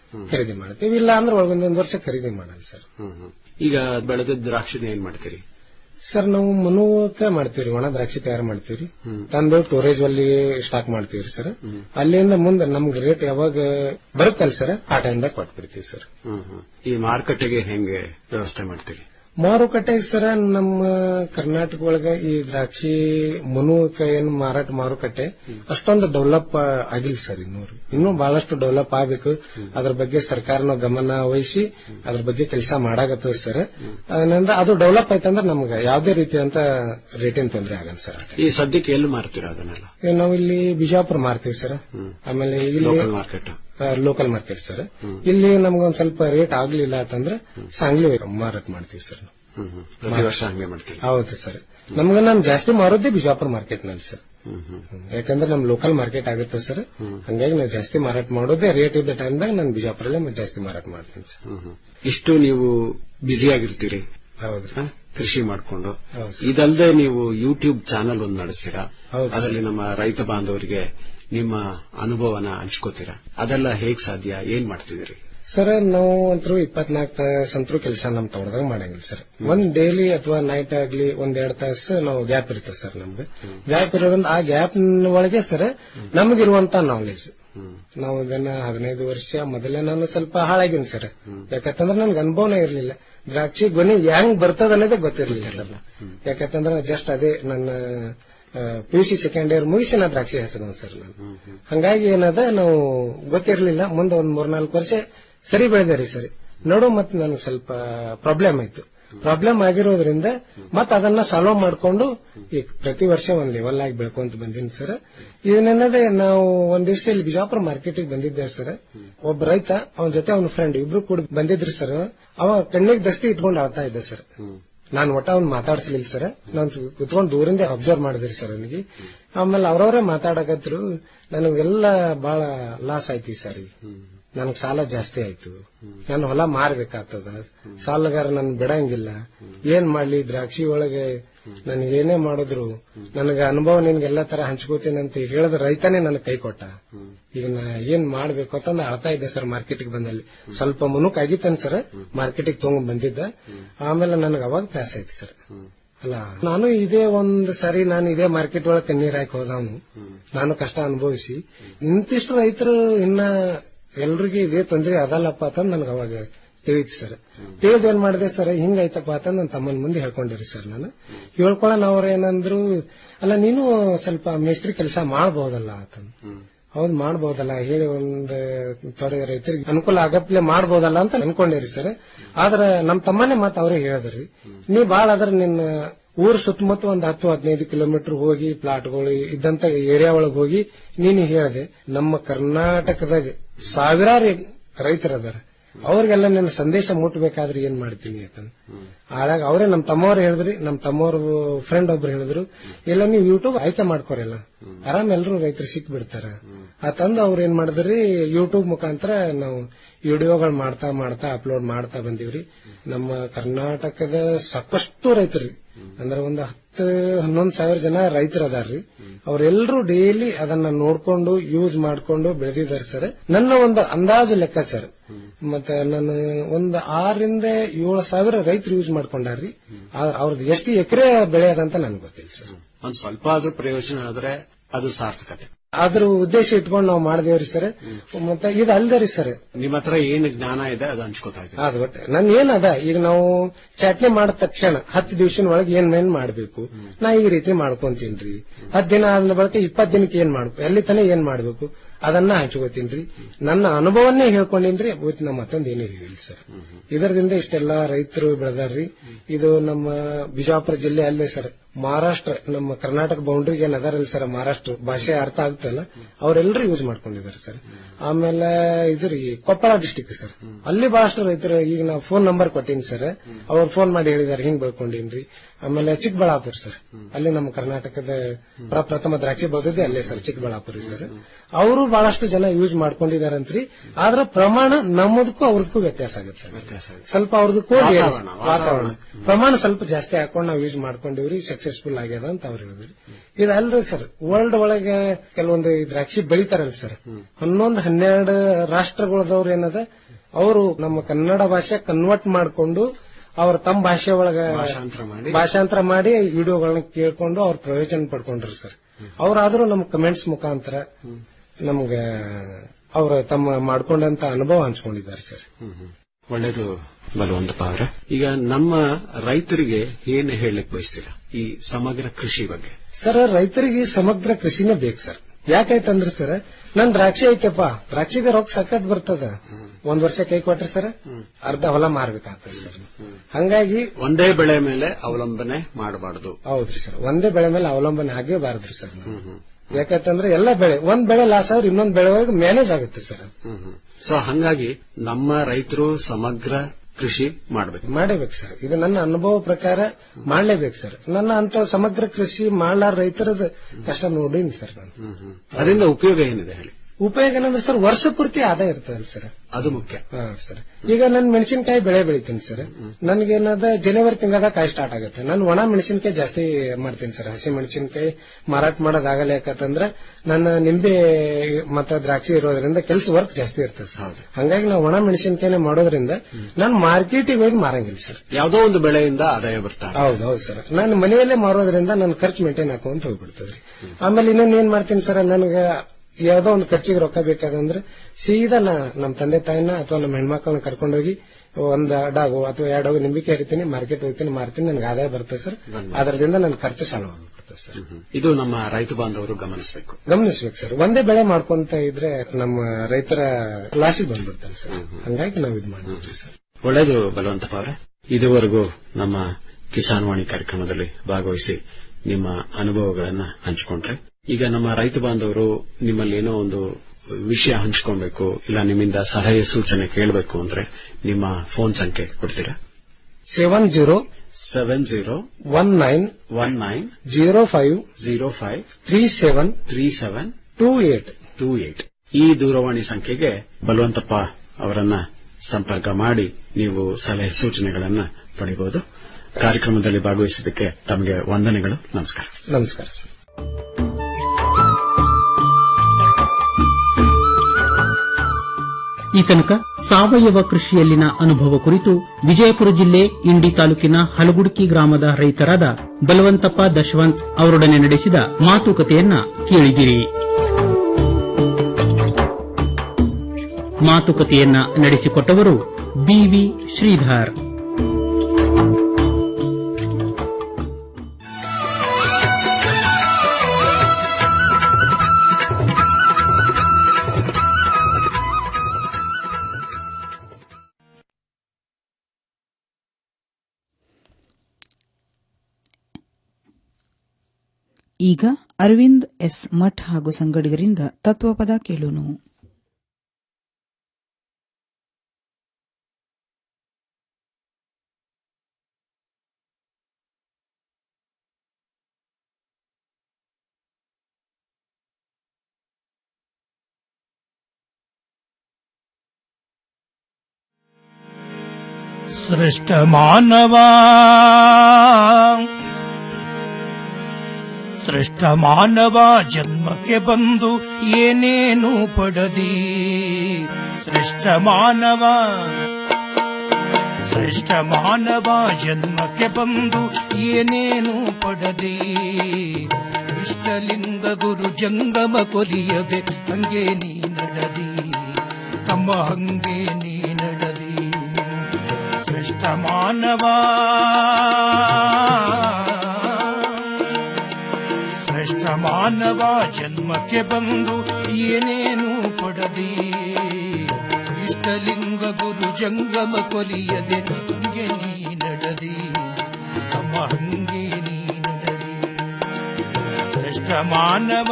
ಖರೀದಿ ಮಾಡ್ತೀವಿ ಇಲ್ಲ ಅಂದ್ರೆ ಒಳಗೊಂದೊಂದು ವರ್ಷ ಖರೀದಿ ಮಾಡಲ್ಲ ಸರ್ ಈಗ ಬೆಳೆದ ದ್ರಾಕ್ಷಿನ ಏನ್ ಮಾಡ್ತೀರಿ ಸರ್ ನಾವು ಮನುವಕ್ಕ ಮಾಡ್ತೀವಿ ಒಣ ದ್ರಾಕ್ಷಿ ತಯಾರು ಮಾಡ್ತೀವಿ ತಂದು ಸ್ಟೋರೇಜ್ ಅಲ್ಲಿ ಸ್ಟಾಕ್ ಮಾಡ್ತೀವಿ ಸರ್ ಅಲ್ಲಿಂದ ಮುಂದೆ ನಮ್ಗೆ ರೇಟ್ ಯಾವಾಗ ಬರುತ್ತಲ್ಲ ಸರ್ ಆ ಟೈಮ್ದಾಗ ಕೊಟ್ಬಿಡ್ತೀವಿ ಸರ್ ಹ್ಮ್, ಹ್ಮ್. ಈ ಮಾರುಕಟ್ಟೆಗೆ ಹೆಂಗೆ ವ್ಯವಸ್ಥೆ ಮಾಡ್ತೀರಿ ಮಾರುಕಟ್ಟೆಗೆ ಸರ ನಮ್ಮ ಕರ್ನಾಟಕ ಒಳಗ ಈ ದ್ರಾಕ್ಷಿ ಮುನುಕ ಏನು ಮಾರಾಟ ಮಾರುಕಟ್ಟೆ ಅಷ್ಟೊಂದು ಡೆವಲಪ್ ಆಗಿಲ್ಲ ಸರ್ ಇನ್ನೂ ಇನ್ನೂ ಬಹಳಷ್ಟು ಡೆವಲಪ್ ಆಗ್ಬೇಕು ಅದ್ರ ಬಗ್ಗೆ ಸರ್ಕಾರನ ಗಮನ ವಹಿಸಿ ಅದ್ರ ಬಗ್ಗೆ ಕೆಲಸ ಮಾಡಾಕತ್ತದ ಸರ್ ಅದರಿಂದ ಅದು ಡೆವಲಪ್ ಆಯ್ತಂದ್ರೆ ನಮ್ಗೆ ಯಾವುದೇ ರೀತಿಯಂತ ರೇಟಿನ ತೊಂದರೆ ಆಗಲ್ಲ ಸರ್ ಈ ಸದ್ಯಕ್ಕೆ ಎಲ್ಲಿ ಮಾರ್ತೀರಾ ಅದನ್ನೆಲ್ಲ ಈಗ ನಾವು ಇಲ್ಲಿ ಬಿಜಾಪುರ ಮಾರ್ತೀವಿ ಸರ್ ಆಮೇಲೆ ಇಲ್ಲಿ local market local market sir ಇಲ್ಲಿ ನಮ್ಗೊಂದ್ ಸ್ವಲ್ಪ ರೇಟ್ ಆಗ್ಲಿಲ್ಲ ಅಂತಂದ್ರೆ ಸಾಂಗ್ಲಿ ಮಾರಾಟ ಮಾಡ್ತೀವಿ ಸರ್ ನಾವು. ಪ್ರತಿ ವರ್ಷ ಹಂಗೆ ಮಾಡ್ತೀರಿ ಹೌದು ಸರ್ ನಮ್ಗೆ ನಾನು ಜಾಸ್ತಿ ಮಾರೋದೇ ಬಿಜಾಪುರ ಮಾರ್ಕೆಟ್ ನಲ್ಲಿ ಸರ್ ಯಾಕಂದ್ರೆ ನಮ್ ಲೋಕಲ್ ಮಾರ್ಕೆಟ್ ಆಗುತ್ತೆ ಸರ್ ಹಂಗಾಗಿ ನಾವು ಜಾಸ್ತಿ ಮಾರಾಟ ಮಾಡೋದೇ ರೇಟ್ ಇದ್ದ ಟೈಮ್ದಾಗ ನಾನು ಬಿಜಾಪುರಲ್ಲೇ ಮತ್ತೆ ಜಾಸ್ತಿ ಮಾರಾಟ ಮಾಡ್ತೀನಿ ಸರ್ ಇಷ್ಟು ನೀವು ಬ್ಯುಸಿ ಆಗಿರ್ತೀರಿ ಹೌದ್ರಿ ಹ? ಕೃಷಿ ಮಾಡ್ಕೊಂಡು ಹೌದು ಇದಲ್ಲದೆ ನೀವು ಯೂಟ್ಯೂಬ್ ಚಾನೆಲ್ ಒಂದು ನಡೆಸ್ತೀರಾ ಹೌದು ಸರ್. ಅದರಲ್ಲಿ ನಮ್ಮ ರೈತ ಬಾಂಧವರಿಗೆ ನಿಮ್ಮ ಅನುಭವನ ಹಂಚ್ಕೋತೀರಾ ಅದೆಲ್ಲ ಹೇಗ್ ಸಾಧ್ಯ ಏನ್ ಮಾಡ್ತಿದ್ದೀರಿ ಸರ್ ನಾವು ಅಂತರೂ ಇಪ್ಪತ್ನಾಲ್ಕು ಸಂತರು ಕೆಲಸ ನಮ್ ತೋಟದಾಗ ಮಾಡಂಗಿಲ್ಲ ಸರ್ ಒಂದ್ ಡೈಲಿ ಅಥವಾ ನೈಟ್ ಆಗ್ಲಿ ಒಂದ್ ಎರಡ್ ತಾಸು ನಾವು ಗ್ಯಾಪ್ ಇರ್ತದೆ ಸರ್ ನಮ್ಗೆ ಗ್ಯಾಪ್ ಇರೋದ್ರಿಂದ ಆ ಗ್ಯಾಪ್ ಒಳಗೆ ಸರ್ ನಮಗಿರುವಂತ ನಾಲೆಜ್ ನಾವು ಇದನ್ನ ಹದಿನೈದು ವರ್ಷ ಮೊದಲೇ ನಾನು ಸ್ವಲ್ಪ ಹಾಳಾಗಿನಿ ಸರ್ ಯಾಕಂತಂದ್ರೆ ನನ್ಗೆ ಅನುಭವನೇ ಇರಲಿಲ್ಲ ದ್ರಾಕ್ಷಿ ಗೊನೆ ಹೆಂಗ್ ಬರ್ತದ ಅನ್ನೋದೇ ಗೊತ್ತಿರ್ಲಿಲ್ಲ ಸರ್ ಯಾಕಂತಂದ್ರೆ ಜಸ್ಟ್ ಅದೇ ನನ್ನ P U C second year ಮುಗಿಸಿ ನಾ ದ್ರಾಕ್ಷಿ ಹಚ್ಚದ ಸರ್ ನಾನು ಹಂಗಾಗಿ ಏನದ ನಾವು ಗೊತ್ತಿರ್ಲಿಲ್ಲ ಮುಂದೆ ಒಂದ್ ಮೂರ್ನಾಲ್ಕು ವರ್ಷ ಸರಿ ಬೆಳೆದೆ ರೀ ಸರಿ ನೋಡು ಮತ್ತೆ ನನಗೆ ಸ್ವಲ್ಪ ಪ್ರಾಬ್ಲಮ್ ಆಯ್ತು ಪ್ರಾಬ್ಲಮ್ ಆಗಿರೋದ್ರಿಂದ ಮತ್ತೆ ಅದನ್ನ ಸಾಲ್ವ್ ಮಾಡ್ಕೊಂಡು ಈಗ ಪ್ರತಿ ವರ್ಷ ಒಂದ್ ಲೆವೆಲ್ ಆಗಿ ಬೆಳ್ಕೊಂತ ಬಂದೀನಿ ಸರ್ ಇದನ್ನೇನದೆ ನಾವು ಒಂದ್ ದಿವಸ ಇಲ್ಲಿ ಬಿಜಾಪುರ ಮಾರ್ಕೆಟಿಗೆ ಬಂದಿದ್ದೆ ಸರ್ ಒಬ್ಬ ರೈತ ಅವನ ಜೊತೆ ಅವನ ಫ್ರೆಂಡ್ ಇಬ್ರು ಕೂಡ ಬಂದಿದ್ರಿ ಸರ್ ಅವ ಕಣ್ಣಿಗೆ ದಸ್ತಿ ಇಟ್ಕೊಂಡು ಆಡ್ತಾ ಇದ್ದೆ ಸರ್ ನಾನು ಒಟ್ಟ ಅವ್ನು ಮಾತಾಡ್ಸ್ಲಿಲ್ಲ ಸರ್ ನಾನು ಕುತ್ಕೊಂಡು ದೂರಿಂದ ಅಬ್ಸರ್ವ್ ಮಾಡಿದ್ರಿ ಸರ್ ನನಗೆ ಆಮೇಲೆ ಅವ್ರವ್ರೇ ಮಾತಾಡಕತ್ರು ನನಗೆಲ್ಲ ಬಹಳ ಲಾಸ್ ಆಯ್ತಿ ಸರ್ ನನಗ್ ಸಾಲ ಜಾಸ್ತಿ ಆಯ್ತು ನಾನು ಹೊಲ ಮಾರ್ಬೇಕಾಗ್ತದ ಸಾಲಗಾರ ನನ್ ಬಿಡಂಗಿಲ್ಲ ಏನ್ ಮಾಡ್ಲಿ ದ್ರಾಕ್ಷಿ ಒಳಗೆ ನನಗೆ ಏನೇ ಮಾಡಿದ್ರು ನನಗೆ ಅನುಭವ ನಿನ್ಗೆಲ್ಲ ತರ ಹಂಚ್ಕೋತೀನಿ ಅಂತ ಹೇಳಿದ ರೈತನೇ ನನಗೆ ಕೈ ಕೊಟ್ಟ ಈಗ ನಾ ಏನ್ ಮಾಡ್ಬೇಕು ಅಂತಂದು ಅಳ್ತಾ ಇದ್ದೆ ಸರ್ ಮಾರ್ಕೆಟ್ಗೆ ಬಂದಲ್ಲಿ ಸ್ವಲ್ಪ ಮುನುಕ್ ಆಗಿತ್ತನ್ ಸರ್ ಮಾರ್ಕೆಟಿಗೆ ತಗೊಂಡ್ ಬಂದಿದ್ದ ಆಮೇಲೆ ನನಗೆ ಅವಾಗ ಪ್ಲಾಸ್ ಆಯ್ತು ಸರ್ ಅಲ್ಲ ನಾನು ಇದೇ ಒಂದ್ ಸರಿ ನಾನು ಇದೇ ಮಾರ್ಕೆಟ್ ಒಳಗೆ ಕಣ್ಣೀರ್ ಹಾಕಿ ಹೋದವನು ನಾನು ಕಷ್ಟ ಅನುಭವಿಸಿ ಇಂತಿಷ್ಟು ರೈತರು ಇನ್ನ ಎಲ್ರಿಗೂ ಇದೇ ತೊಂದರೆ ಅದಲ್ಲಪ್ಪ ಅಂತಂದ್ ನನಗೆ ಅವಾಗ ತಿಳಿತು ಸರ್ ತಿಳಿದ್ ಏನ್ ಮಾಡಿದೆ ಸರ್ ಹಿಂಗಾಯ್ತಪ್ಪ ಅಂತ ನನ್ನ ತಮ್ಮನ ಮುಂದೆ ಹೇಳ್ಕೊಂಡಿರಿ ಸರ್ ನಾನು ಹೇಳ್ಕೊಳ್ಳೋಣ ಅವ್ರ ಏನಂದ್ರು ಅಲ್ಲ ನೀನು ಸ್ವಲ್ಪ ಮೇಸ್ತ್ರಿ ಕೆಲಸ ಮಾಡಬಹುದಲ್ಲ ಅಂತಂದು ಹೌದ್ ಮಾಡಬಹುದಲ್ಲ ಹೇಳಿ ಒಂದ್ ತೊಡೆ ರೈತರಿಗೆ ಅನುಕೂಲ ಆಗಪ್ಲೆ ಮಾಡಬಹುದಲ್ಲ ಅಂತ ಅನ್ಕೊಂಡಿರಿ ಸರ್ ಆದ್ರ ನಮ್ ತಮ್ಮನೇ ಮತ್ ಅವ್ರಿಗೆ ಹೇಳಿದ್ರಿ ನೀ ಬಾಳ ಅದ್ರ ನಿನ್ನ ಊರ್ ಸುತ್ತಮುತ್ತ ಒಂದ್ ಹತ್ತು ಹದಿನೈದು ಕಿಲೋಮೀಟರ್ ಹೋಗಿ ಪ್ಲಾಟ್ಗಳು ಇದ್ದಂತ ಏರಿಯಾ ಒಳಗೆ ಹೋಗಿ ನೀನು ಹೇಳಿದೆ ನಮ್ಮ ಕರ್ನಾಟಕದಾಗ ಸಾವಿರಾರು ರೈತರದಾರ ಅವ್ರಿಗೆಲ್ಲ ನನ್ನ ಸಂದೇಶ ಮುಟ್ಬೇಕಾದ್ರೆ ಏನ್ ಮಾಡ್ತೀನಿ ಅಂತ ಆದಾಗ ಅವರೇ ನಮ್ ತಮ್ಮವ್ರು ಹೇಳಿದ್ರಿ ನಮ್ ತಮ್ಮವ್ರ ಫ್ರೆಂಡ್ ಒಬ್ರು ಹೇಳಿದ್ರು ಇಲ್ಲ ನೀವು ಯೂಟ್ಯೂಬ್ ಆಯ್ಕೆ ಮಾಡ್ಕೋರಲ್ಲ ಆರಾಮ್ ಎಲ್ರು ರೈತರು ಸಿಕ್ ಬಿಡ್ತಾರ ಆ ತಂದು ಅವ್ರು ಏನ್ ಮಾಡಿದ್ರಿ ಯೂಟ್ಯೂಬ್ ಮುಖಾಂತರ ನಾವು ವಿಡಿಯೋಗಳು ಮಾಡ್ತಾ ಮಾಡ್ತಾ ಅಪ್ಲೋಡ್ ಮಾಡ್ತಾ ಬಂದಿವ್ರಿ ನಮ್ಮ ಕರ್ನಾಟಕದ ಸಾಕಷ್ಟು ರೈತರು ಅಂದ್ರೆ ಒಂದು ಹತ್ತು ಹನ್ನೊಂದು ಸಾವಿರ ಜನ ರೈತರು ಅದಾರ್ರಿ ಅವರೆಲ್ಲರೂ ಡೈಲಿ ಅದನ್ನ ನೋಡ್ಕೊಂಡು ಯೂಸ್ ಮಾಡ್ಕೊಂಡು ಬೆಳೆದಿದ್ದಾರೆ ಸರ್ ನನ್ನ ಒಂದು ಅಂದಾಜು ಲೆಕ್ಕಾಚಾರ ಮತ್ತೆ ನಾನು ಒಂದು ಆರರಿಂದ ಏಳು ಸಾವಿರ ರೈತರು ಯೂಸ್ ಮಾಡ್ಕೊಂಡಾರ್ರಿ ಆ- ಅವ್ರದ್ದು ಎಷ್ಟು ಎಕರೆ ಬೆಳೆ ಅದಂತ ನನ್ಗೆ ಗೊತ್ತಿಲ್ಲ ಸರ್ ಒಂದ್ ಸ್ವಲ್ಪ ಆದ್ರೂ ಪ್ರಯೋಜನ ಆದ್ರೆ ಅದು ಸಾರ್ಥಕತೆ ಅದ್ರ ಉದ್ದೇಶ ಇಟ್ಕೊಂಡು ನಾವು ಮಾಡಿದೇವ್ರಿ ಸರ್ ಮತ್ತೆ ಇದು ಅಲ್ದೇ ರೀ ಸರ್ ನಿಮ್ಮ ಹತ್ರ ಏನು ಜ್ಞಾನ ಇದೆ ಅದು ಹಂಚ್ಕೋತಾ ಇದ್ದೀವಿ ಅದು ಒಟ್ಟೆ ನನ್ ಏನದ ಈಗ ನಾವು ಚಟ್ನಿ ಮಾಡಿದ ತಕ್ಷಣ ಹತ್ತು ದಿವಸದ ಒಳಗೆ ಏನ್ ಮೇನ್ ಮಾಡ್ಬೇಕು ನಾ ಈ ರೀತಿ ಮಾಡ್ಕೊಂತೀನ್ರಿ ಹತ್ತು ದಿನ ಆದ ಬಳಿಕ ಇಪ್ಪತ್ತು ದಿನಕ್ಕೆ ಏನ್ ಮಾಡ್ಬೇಕು ಎಲ್ಲಿ ತನ ಏನ್ ಮಾಡ್ಬೇಕು ಅದನ್ನ ಹಂಚ್ಕೋತೀನ್ರಿ ನನ್ನ ಅನುಭವನ್ನೇ ಹೇಳ್ಕೊಂಡಿನ್ರಿ ಅವತ್ತು ನಾ ಮತ್ತೊಂದು ಏನೂ ಹೇಳಿಲ್ಲ ಸರ್ ಇದರದಿಂದ ಇಷ್ಟೆಲ್ಲಾ ರೈತರು ಬೆಳೆದಾರ್ರಿ ಇದು ನಮ್ಮ ಬಿಜಾಪುರ ಜಿಲ್ಲೆ ಅಲ್ಲೇ ಸರ್ ಮಹಾರಾಷ್ಟ್ರ ನಮ್ಮ ಕರ್ನಾಟಕ ಬೌಂಡ್ರಿಗೆ ಏನ್ ಅದಾರಲ್ಲ ಸರ್ ಮಹಾರಾಷ್ಟ್ರ ಭಾಷೆ ಅರ್ಥ ಆಗ್ತಲ್ಲ ಅವರೆಲ್ಲರೂ ಯೂಸ್ ಮಾಡ್ಕೊಂಡಿದ್ದಾರೆ ಸರ್ ಆಮೇಲೆ ಇದು ರೀ ಕೊಪ್ಪಳ ಡಿಸ್ಟಿಕ್ ಸರ್ ಅಲ್ಲಿ ಬಹಳಷ್ಟು ರೈತರು ಈಗ ನಾವು ಫೋನ್ ನಂಬರ್ ಕೊಟ್ಟೀನಿ ಸರ್ ಅವ್ರು ಫೋನ್ ಮಾಡಿ ಹೇಳಿದಾರೆ ಹಿಂಗ್ ಬೆಳ್ಕೊಂಡೀನ್ರಿ ಆಮೇಲೆ ಚಿಕ್ಕಬಳ್ಳಾಪುರ ಸರ್ ಅಲ್ಲಿ ನಮ್ಮ ಕರ್ನಾಟಕದ ಪ್ರಪ್ರಥಮ ದ್ರಾಕ್ಷಿ ಬೆಳೆದಿದ್ದೆ ಅಲ್ಲೇ ಸರ್ ಚಿಕ್ಕಬಳ್ಳಾಪುರ ಸರ್ ಅವರು ಬಹಳಷ್ಟು ಜನ ಯೂಸ್ ಮಾಡ್ಕೊಂಡಿದಾರಂತ್ರಿ ಆದ್ರ ಪ್ರಮಾಣ ನಮ್ಮದಕ್ಕೂ ಅವ್ರದಕ್ಕೂ ವ್ಯತ್ಯಾಸ ಆಗುತ್ತೆ ಸ್ವಲ್ಪ ಅವ್ರದ್ದು ಕೋಡ್ ವಾತಾವರಣ, ವಾತಾವರಣ ಪ್ರಮಾಣ ಸ್ವಲ್ಪ ಜಾಸ್ತಿ ಹಾಕೊಂಡು ನಾವು ಯೂಸ್ ಮಾಡ್ಕೊಂಡಿವ್ರಿ ಸಕ್ಸಸ್ಫುಲ್ ಆಗ್ಯದ ಅಂತ ಅವ್ರು ಹೇಳಿದ್ರಿ ಇದಲ್ರಿ ಸರ್ ವರ್ಲ್ಡ್ ಒಳಗೆ ಕೆಲವೊಂದು ಈ ದ್ರಾಕ್ಷಿ ಬೆಳಿತಾರಲ್ಲ ಸರ್ ಹನ್ನೊಂದು ಹನ್ನೆರಡು ರಾಷ್ಟ್ರಗಳದವ್ರು ಏನದ ಅವರು ನಮ್ಮ ಕನ್ನಡ ಭಾಷೆ ಕನ್ವರ್ಟ್ ಮಾಡ್ಕೊಂಡು ಅವ್ರ ತಮ್ಮ ಭಾಷೆ ಒಳಗ ಭಾಷಾಂತರ ಮಾಡಿ ಭಾಷಾಂತರ ಮಾಡಿ ವಿಡಿಯೋಗಳನ್ನ ಕೇಳ್ಕೊಂಡು ಅವ್ರ ಪ್ರಯೋಜನ ಪಡ್ಕೊಂಡ್ರು ಸರ್ ಅವ್ರಾದ್ರೂ ನಮ್ ಕಮೆಂಟ್ಸ್ ಮುಖಾಂತರ ನಮ್ಗೆ ಅವ್ರ ತಮ್ಮ ಮಾಡ್ಕೊಂಡಂತ ಅನುಭವ ಹಂಚ್ಕೊಂಡಿದ್ದಾರೆ ಸರ್ ಒಳ್ಳೇದು ಬಲವಂತಪ್ಪ ಅವರ ಈಗ ನಮ್ಮ ರೈತರಿಗೆ ಏನು ಹೇಳಲಿಕ್ಕೆ ಬಯಸ್ತೀರಾ ಈ ಸಮಗ್ರ ಕೃಷಿ ಬಗ್ಗೆ ಸರ್ ರೈತರಿಗೆ ಸಮಗ್ರ ಕೃಷಿನೇ ಬೇಕು ಸರ್ ಯಾಕೈತಂದ್ರೆ ಸರ್ ನನ್ ದ್ರಾಕ್ಷಿ ಐತೆಪ್ಪ ದ್ರಾಕ್ಷಿಗೆ ರೊಕ್ಕ ಸಕಟ್ ಬರ್ತದ ಒಂದ್ ವರ್ಷ ಕೈ ಕೊಟ್ರಿ ಸರ್ ಅರ್ಧ ಹೊಲ ಮಾರ್ಬೇಕಾಗ್ತದೆ ಸರ್ ಹಂಗಾಗಿ ಒಂದೇ ಬೆಳೆ ಮೇಲೆ ಅವಲಂಬನೆ ಮಾಡಬಾರದು ಹೌದ್ರಿ ಸರ್ ಒಂದೇ ಬೆಳೆ ಮೇಲೆ ಅವಲಂಬನೆ ಆಗೇಬಾರದ್ರಿ ಸರ್ ನಾವು. ಯಾಕಂತಂದ್ರೆ ಎಲ್ಲ ಬೆಳೆ ಒಂದ್ ಬೆಳೆ ಲಾಸ್ ಆದ್ರೆ ಇನ್ನೊಂದ್ ಬೆಳೆ ಒಳಗೆ ಮ್ಯಾನೇಜ್ ಆಗುತ್ತೆ ಸರ್ ಸೊ ಹಂಗಾಗಿ ನಮ್ಮ ರೈತರು ಸಮಗ್ರ ಕೃಷಿ ಮಾಡಬೇಕು ಮಾಡಬೇಕು ಸರ್ ಇದು ನನ್ನ ಅನುಭವ ಪ್ರಕಾರ ಮಾಡ್ಲೇಬೇಕು ಸರ್ ನನ್ನ ಅಂತ ಸಮಗ್ರ ಕೃಷಿ ಮಾಡ್ಲಾರ ರೈತರದ ಕಷ್ಟ ನೋಡೀನಿ ಸರ್ ನಾನು ಅದರಿಂದ ಉಪಯೋಗ ಏನಿದೆ ಹೇಳಿ ಉಪಯೋಗ ಏನಂದ್ರೆ ಸರ್ ವರ್ಷ ಪೂರ್ತಿ ಆದಾಯ ಇರ್ತದಲ್ಲ ಸರ್ ಅದು ಮುಖ್ಯ ಹಾ ಸರ್ ಈಗ ನನ್ ಮೆಣಸಿನಕಾಯಿ ಬೆಳೆ ಬೆಳಿತೀನಿ ಸರ್ ನನ್ಗೇನದ ಜನವರಿ ತಿಂಗಳದಾಗ ಕಾಯಿ ಸ್ಟಾರ್ಟ್ ಆಗುತ್ತೆ ನಾನು ಒಣ ಮೆಣಸಿನಕಾಯಿ ಜಾಸ್ತಿ ಮಾಡ್ತೀನಿ ಸರ್ ಹಸಿ ಮೆಣಸಿನಕಾಯಿ ಮಾರಾಟ ಮಾಡೋದಾಗಲ್ಲ ಯಾಕಂತಂದ್ರೆ ನನ್ನ ನಿಂಬೆ ಮತ್ತೆ ದ್ರಾಕ್ಷಿ ಇರೋದ್ರಿಂದ ಕೆಲಸ ವರ್ಕ್ ಜಾಸ್ತಿ ಇರ್ತದೆ ಸರ್ ಹಂಗಾಗಿ ನಾವು ಒಣ ಮೆಣಸಿನಕಾಯಿನೇ ಮಾಡೋದ್ರಿಂದ ನಾನು ಮಾರ್ಕೆಟಿಗೆ ಹೋಗಿ ಮಾರಂಗಿಲ್ಲ ಸರ್ ಯಾವುದೋ ಒಂದು ಬೆಳೆಯಿಂದ ಆದಾಯ ಬರ್ತಾ ಹೌದು ಹೌದು ಸರ್ ನಾನು ಮನೆಯಲ್ಲೇ ಮಾರೋದ್ರಿಂದ ನನ್ನ ಖರ್ಚು ಮೇಂಟೈನ್ ಹಾಕೊಂತ ಹೋಗ್ಬಿಡ್ತದೆ ಆಮೇಲೆ ಇನ್ನೊಂದು ಏನ್ ಮಾಡ್ತೀನಿ ಸರ್ ನನಗೆ ಯಾವ್ದೋ ಒಂದು ಖರ್ಚಿಗೆ ರೊಕ್ಕ ಬೇಕಾದಂದ್ರೆ ಸೀದಾ ನಾ ನಮ್ಮ ತಂದೆ ತಾಯಿನ ಅಥವಾ ನಮ್ಮ ಹೆಣ್ಮಕ್ಳನ್ನ ಕರ್ಕೊಂಡೋಗಿ ಒಂದ್ ಡಾಗು ಅಥವಾ ಎರಡು ಡಾಗು ನಿಂಬಿಕೆ ಹರಿತೀನಿ ಮಾರ್ಕೆಟ್ ಹೋಗ್ತೀನಿ ಮಾರ್ತೀನಿ ನನಗೆ ಆದಾಯ ಬರುತ್ತೆ ಸರ್ ಅದರದಿಂದ ನನ್ನ ಖರ್ಚು ಸಾಲವಾಗ್ಬಿಡುತ್ತೆ ಸರ್ ಇದು ನಮ್ಮ ರೈತ ಬಾಂಧವರು ಗಮನಿಸಬೇಕು ಗಮನಿಸ್ಬೇಕು ಸರ್ ಒಂದೇ ಬೆಳೆ ಮಾಡ್ಕೊಂತ ಇದ್ರೆ ನಮ್ಮ ರೈತರ ಲಾಸಿಗೆ ಬಂದ್ಬಿಡ್ತಾನೆ ಸರ್ ಹಂಗಾಗಿ ನಾವು ಇದು ಮಾಡ್ತೀವಿ ಸರ್ ಒಳ್ಳೇದು ಬಲವಂತಪ್ಪ ಅವರೇ ಇದುವರೆಗೂ ನಮ್ಮ ಕಿಸಾನ್ ವಾಣಿ ಕಾರ್ಯಕ್ರಮದಲ್ಲಿ ಭಾಗವಹಿಸಿ ನಿಮ್ಮ ಅನುಭವಗಳನ್ನ ಹಂಚಿಕೊಂಡ್ರೆ ಈಗ ನಮ್ಮ ರೈತ ಬಾಂಧವರು ನಿಮ್ಮಲ್ಲಿ ಏನೋ ಒಂದು ವಿಷಯ ಹಂಚ್ಕೊಳ್ಬೇಕು ಇಲ್ಲ ನಿಮ್ಮಿಂದ ಸಲಹೆ ಸೂಚನೆ ಕೇಳಬೇಕು ಅಂದ್ರೆ ನಿಮ್ಮ ಫೋನ್ ಸಂಖ್ಯೆ ಕೊಡ್ತೀರಾ seven zero seven zero one nine one nine zero five zero five three seven three seven two eight two eight ಈ ದೂರವಾಣಿ ಸಂಖ್ಯೆಗೆ ಬಲವಂತಪ್ಪ ಅವರನ್ನ ಸಂಪರ್ಕ ಮಾಡಿ ನೀವು ಸಲಹೆ ಸೂಚನೆಗಳನ್ನ ಪಡೆಯಬಹುದು ಕಾರ್ಯಕ್ರಮದಲ್ಲಿ ಭಾಗವಹಿಸಿದ್ದಕ್ಕೆ ತಮಗೆ ವಂದನೆಗಳು ನಮಸ್ಕಾರ ನಮಸ್ಕಾರ ಸರ್ ಈ ತನಕ ಸಾವಯವ ಕೃಷಿಯಲ್ಲಿನ ಅನುಭವ ಕುರಿತು ವಿಜಯಪುರ ಜಿಲ್ಲೆ ಇಂಡಿ ತಾಲೂಕಿನ ಹಲಗುಡ್ಕಿ ಗ್ರಾಮದ ರೈತರಾದ ಬಲವಂತಪ್ಪ ದಶವಂತ್ ಅವರೊಡನೆ ನಡೆಸಿದ ಮಾತುಕತೆಯನ್ನ ಕೇಳಿದಿರಿ ಮಾತುಕತೆಯನ್ನ ನಡೆಸಿಕೊಟ್ಟವರು ಬಿವಿ ಶ್ರೀಧರ್ ಈಗ ಅರವಿಂದ್ ಎಸ್ ಮಠ್ ಹಾಗೂ ಸಂಗಡಿಗರಿಂದ ತತ್ವಪದ ಕೇಳೋಣ ಸೃಷ್ಟ ಮಾನವ ಸೃಷ್ಟ ಮಾನವ ಜನ್ಮಕ್ಕೆ ಬಂದು ಏನೇನು ಪಡದಿ ಸೃಷ್ಟ ಮಾನವ ಸೃಷ್ಟ ಮಾನವ ಜನ್ಮಕ್ಕೆ ಬಂದು ಏನೇನು ಪಡದಿ ಇಷ್ಟಲಿಂಗ ಗುರು ಜಂಗಮ ಕೊಲಿಯದೆ ಹಂಗೆ ನೀ ನಡದಿ ತಮ್ಮ ಹಂಗೆ ನೀ ನಡದಿ ಸೃಷ್ಟ ಮಾನವ ಶ್ರೇಷ್ಠ ಮಾನವ ಜನ್ಮಕ್ಕೆ ಬಂದು ಏನೇನು ಪಡದಿ ಇಷ್ಟಲಿಂಗ ಗುರು ಜಂಗಮ ಕೊಲಿಯದೆ ಹಂಗೆ ನೀ ನಡದಿ ತಮ್ಮ ಹಂಗೆ ನೀ ನಡದಿ ಶ್ರೇಷ್ಠ ಮಾನವ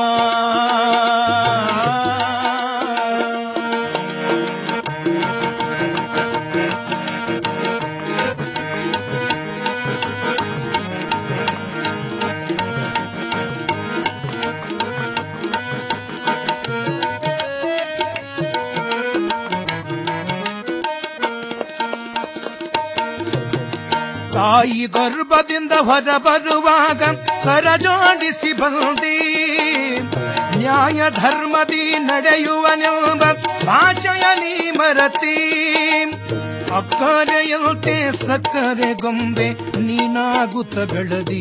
ತಾಯಿ ಗರ್ಭದಿಂದ ಹೊರ ಬರುವಾಗ ಕರಜೋಡಿಸಿ ಬಂದಿ ನ್ಯಾಯ ಧರ್ಮದಿ ನಡೆಯುವನೆಂಬ ಭಾಷೆಯ ನೀ ಮರತಿ ಅಕ್ಕರೆಯಂತೆ ಸಕ್ಕರೆ ಗೊಂಬೆ ನೀನಾಗುತ್ತ ಬೆಳದಿ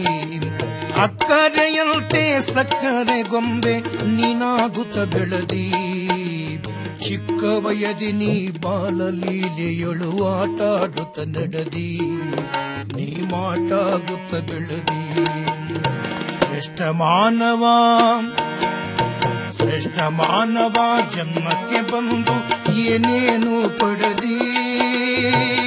ಅಕ್ಕರೆಯಂತೆ ಸಕ್ಕರೆ ಗೊಂಬೆ ನೀನಾಗುತ್ತ ಬೆಳದಿ ಚಿಕ್ಕ ವಯದಿ ನೀ ಬಾಲಲೀಲೆಯೊಳು ಆಟಾಡುತ್ತ ನಡೆದಿ ನೀ ಮಾಟಾಗುತ್ತ ಬೆಳದಿ ಶ್ರೇಷ್ಠ ಮಾನವ ಶ್ರೇಷ್ಠ ಮಾನವ ಜನ್ಮಕ್ಕೆ ಬಂದು ಏನೇನು ಪಡೆದಿ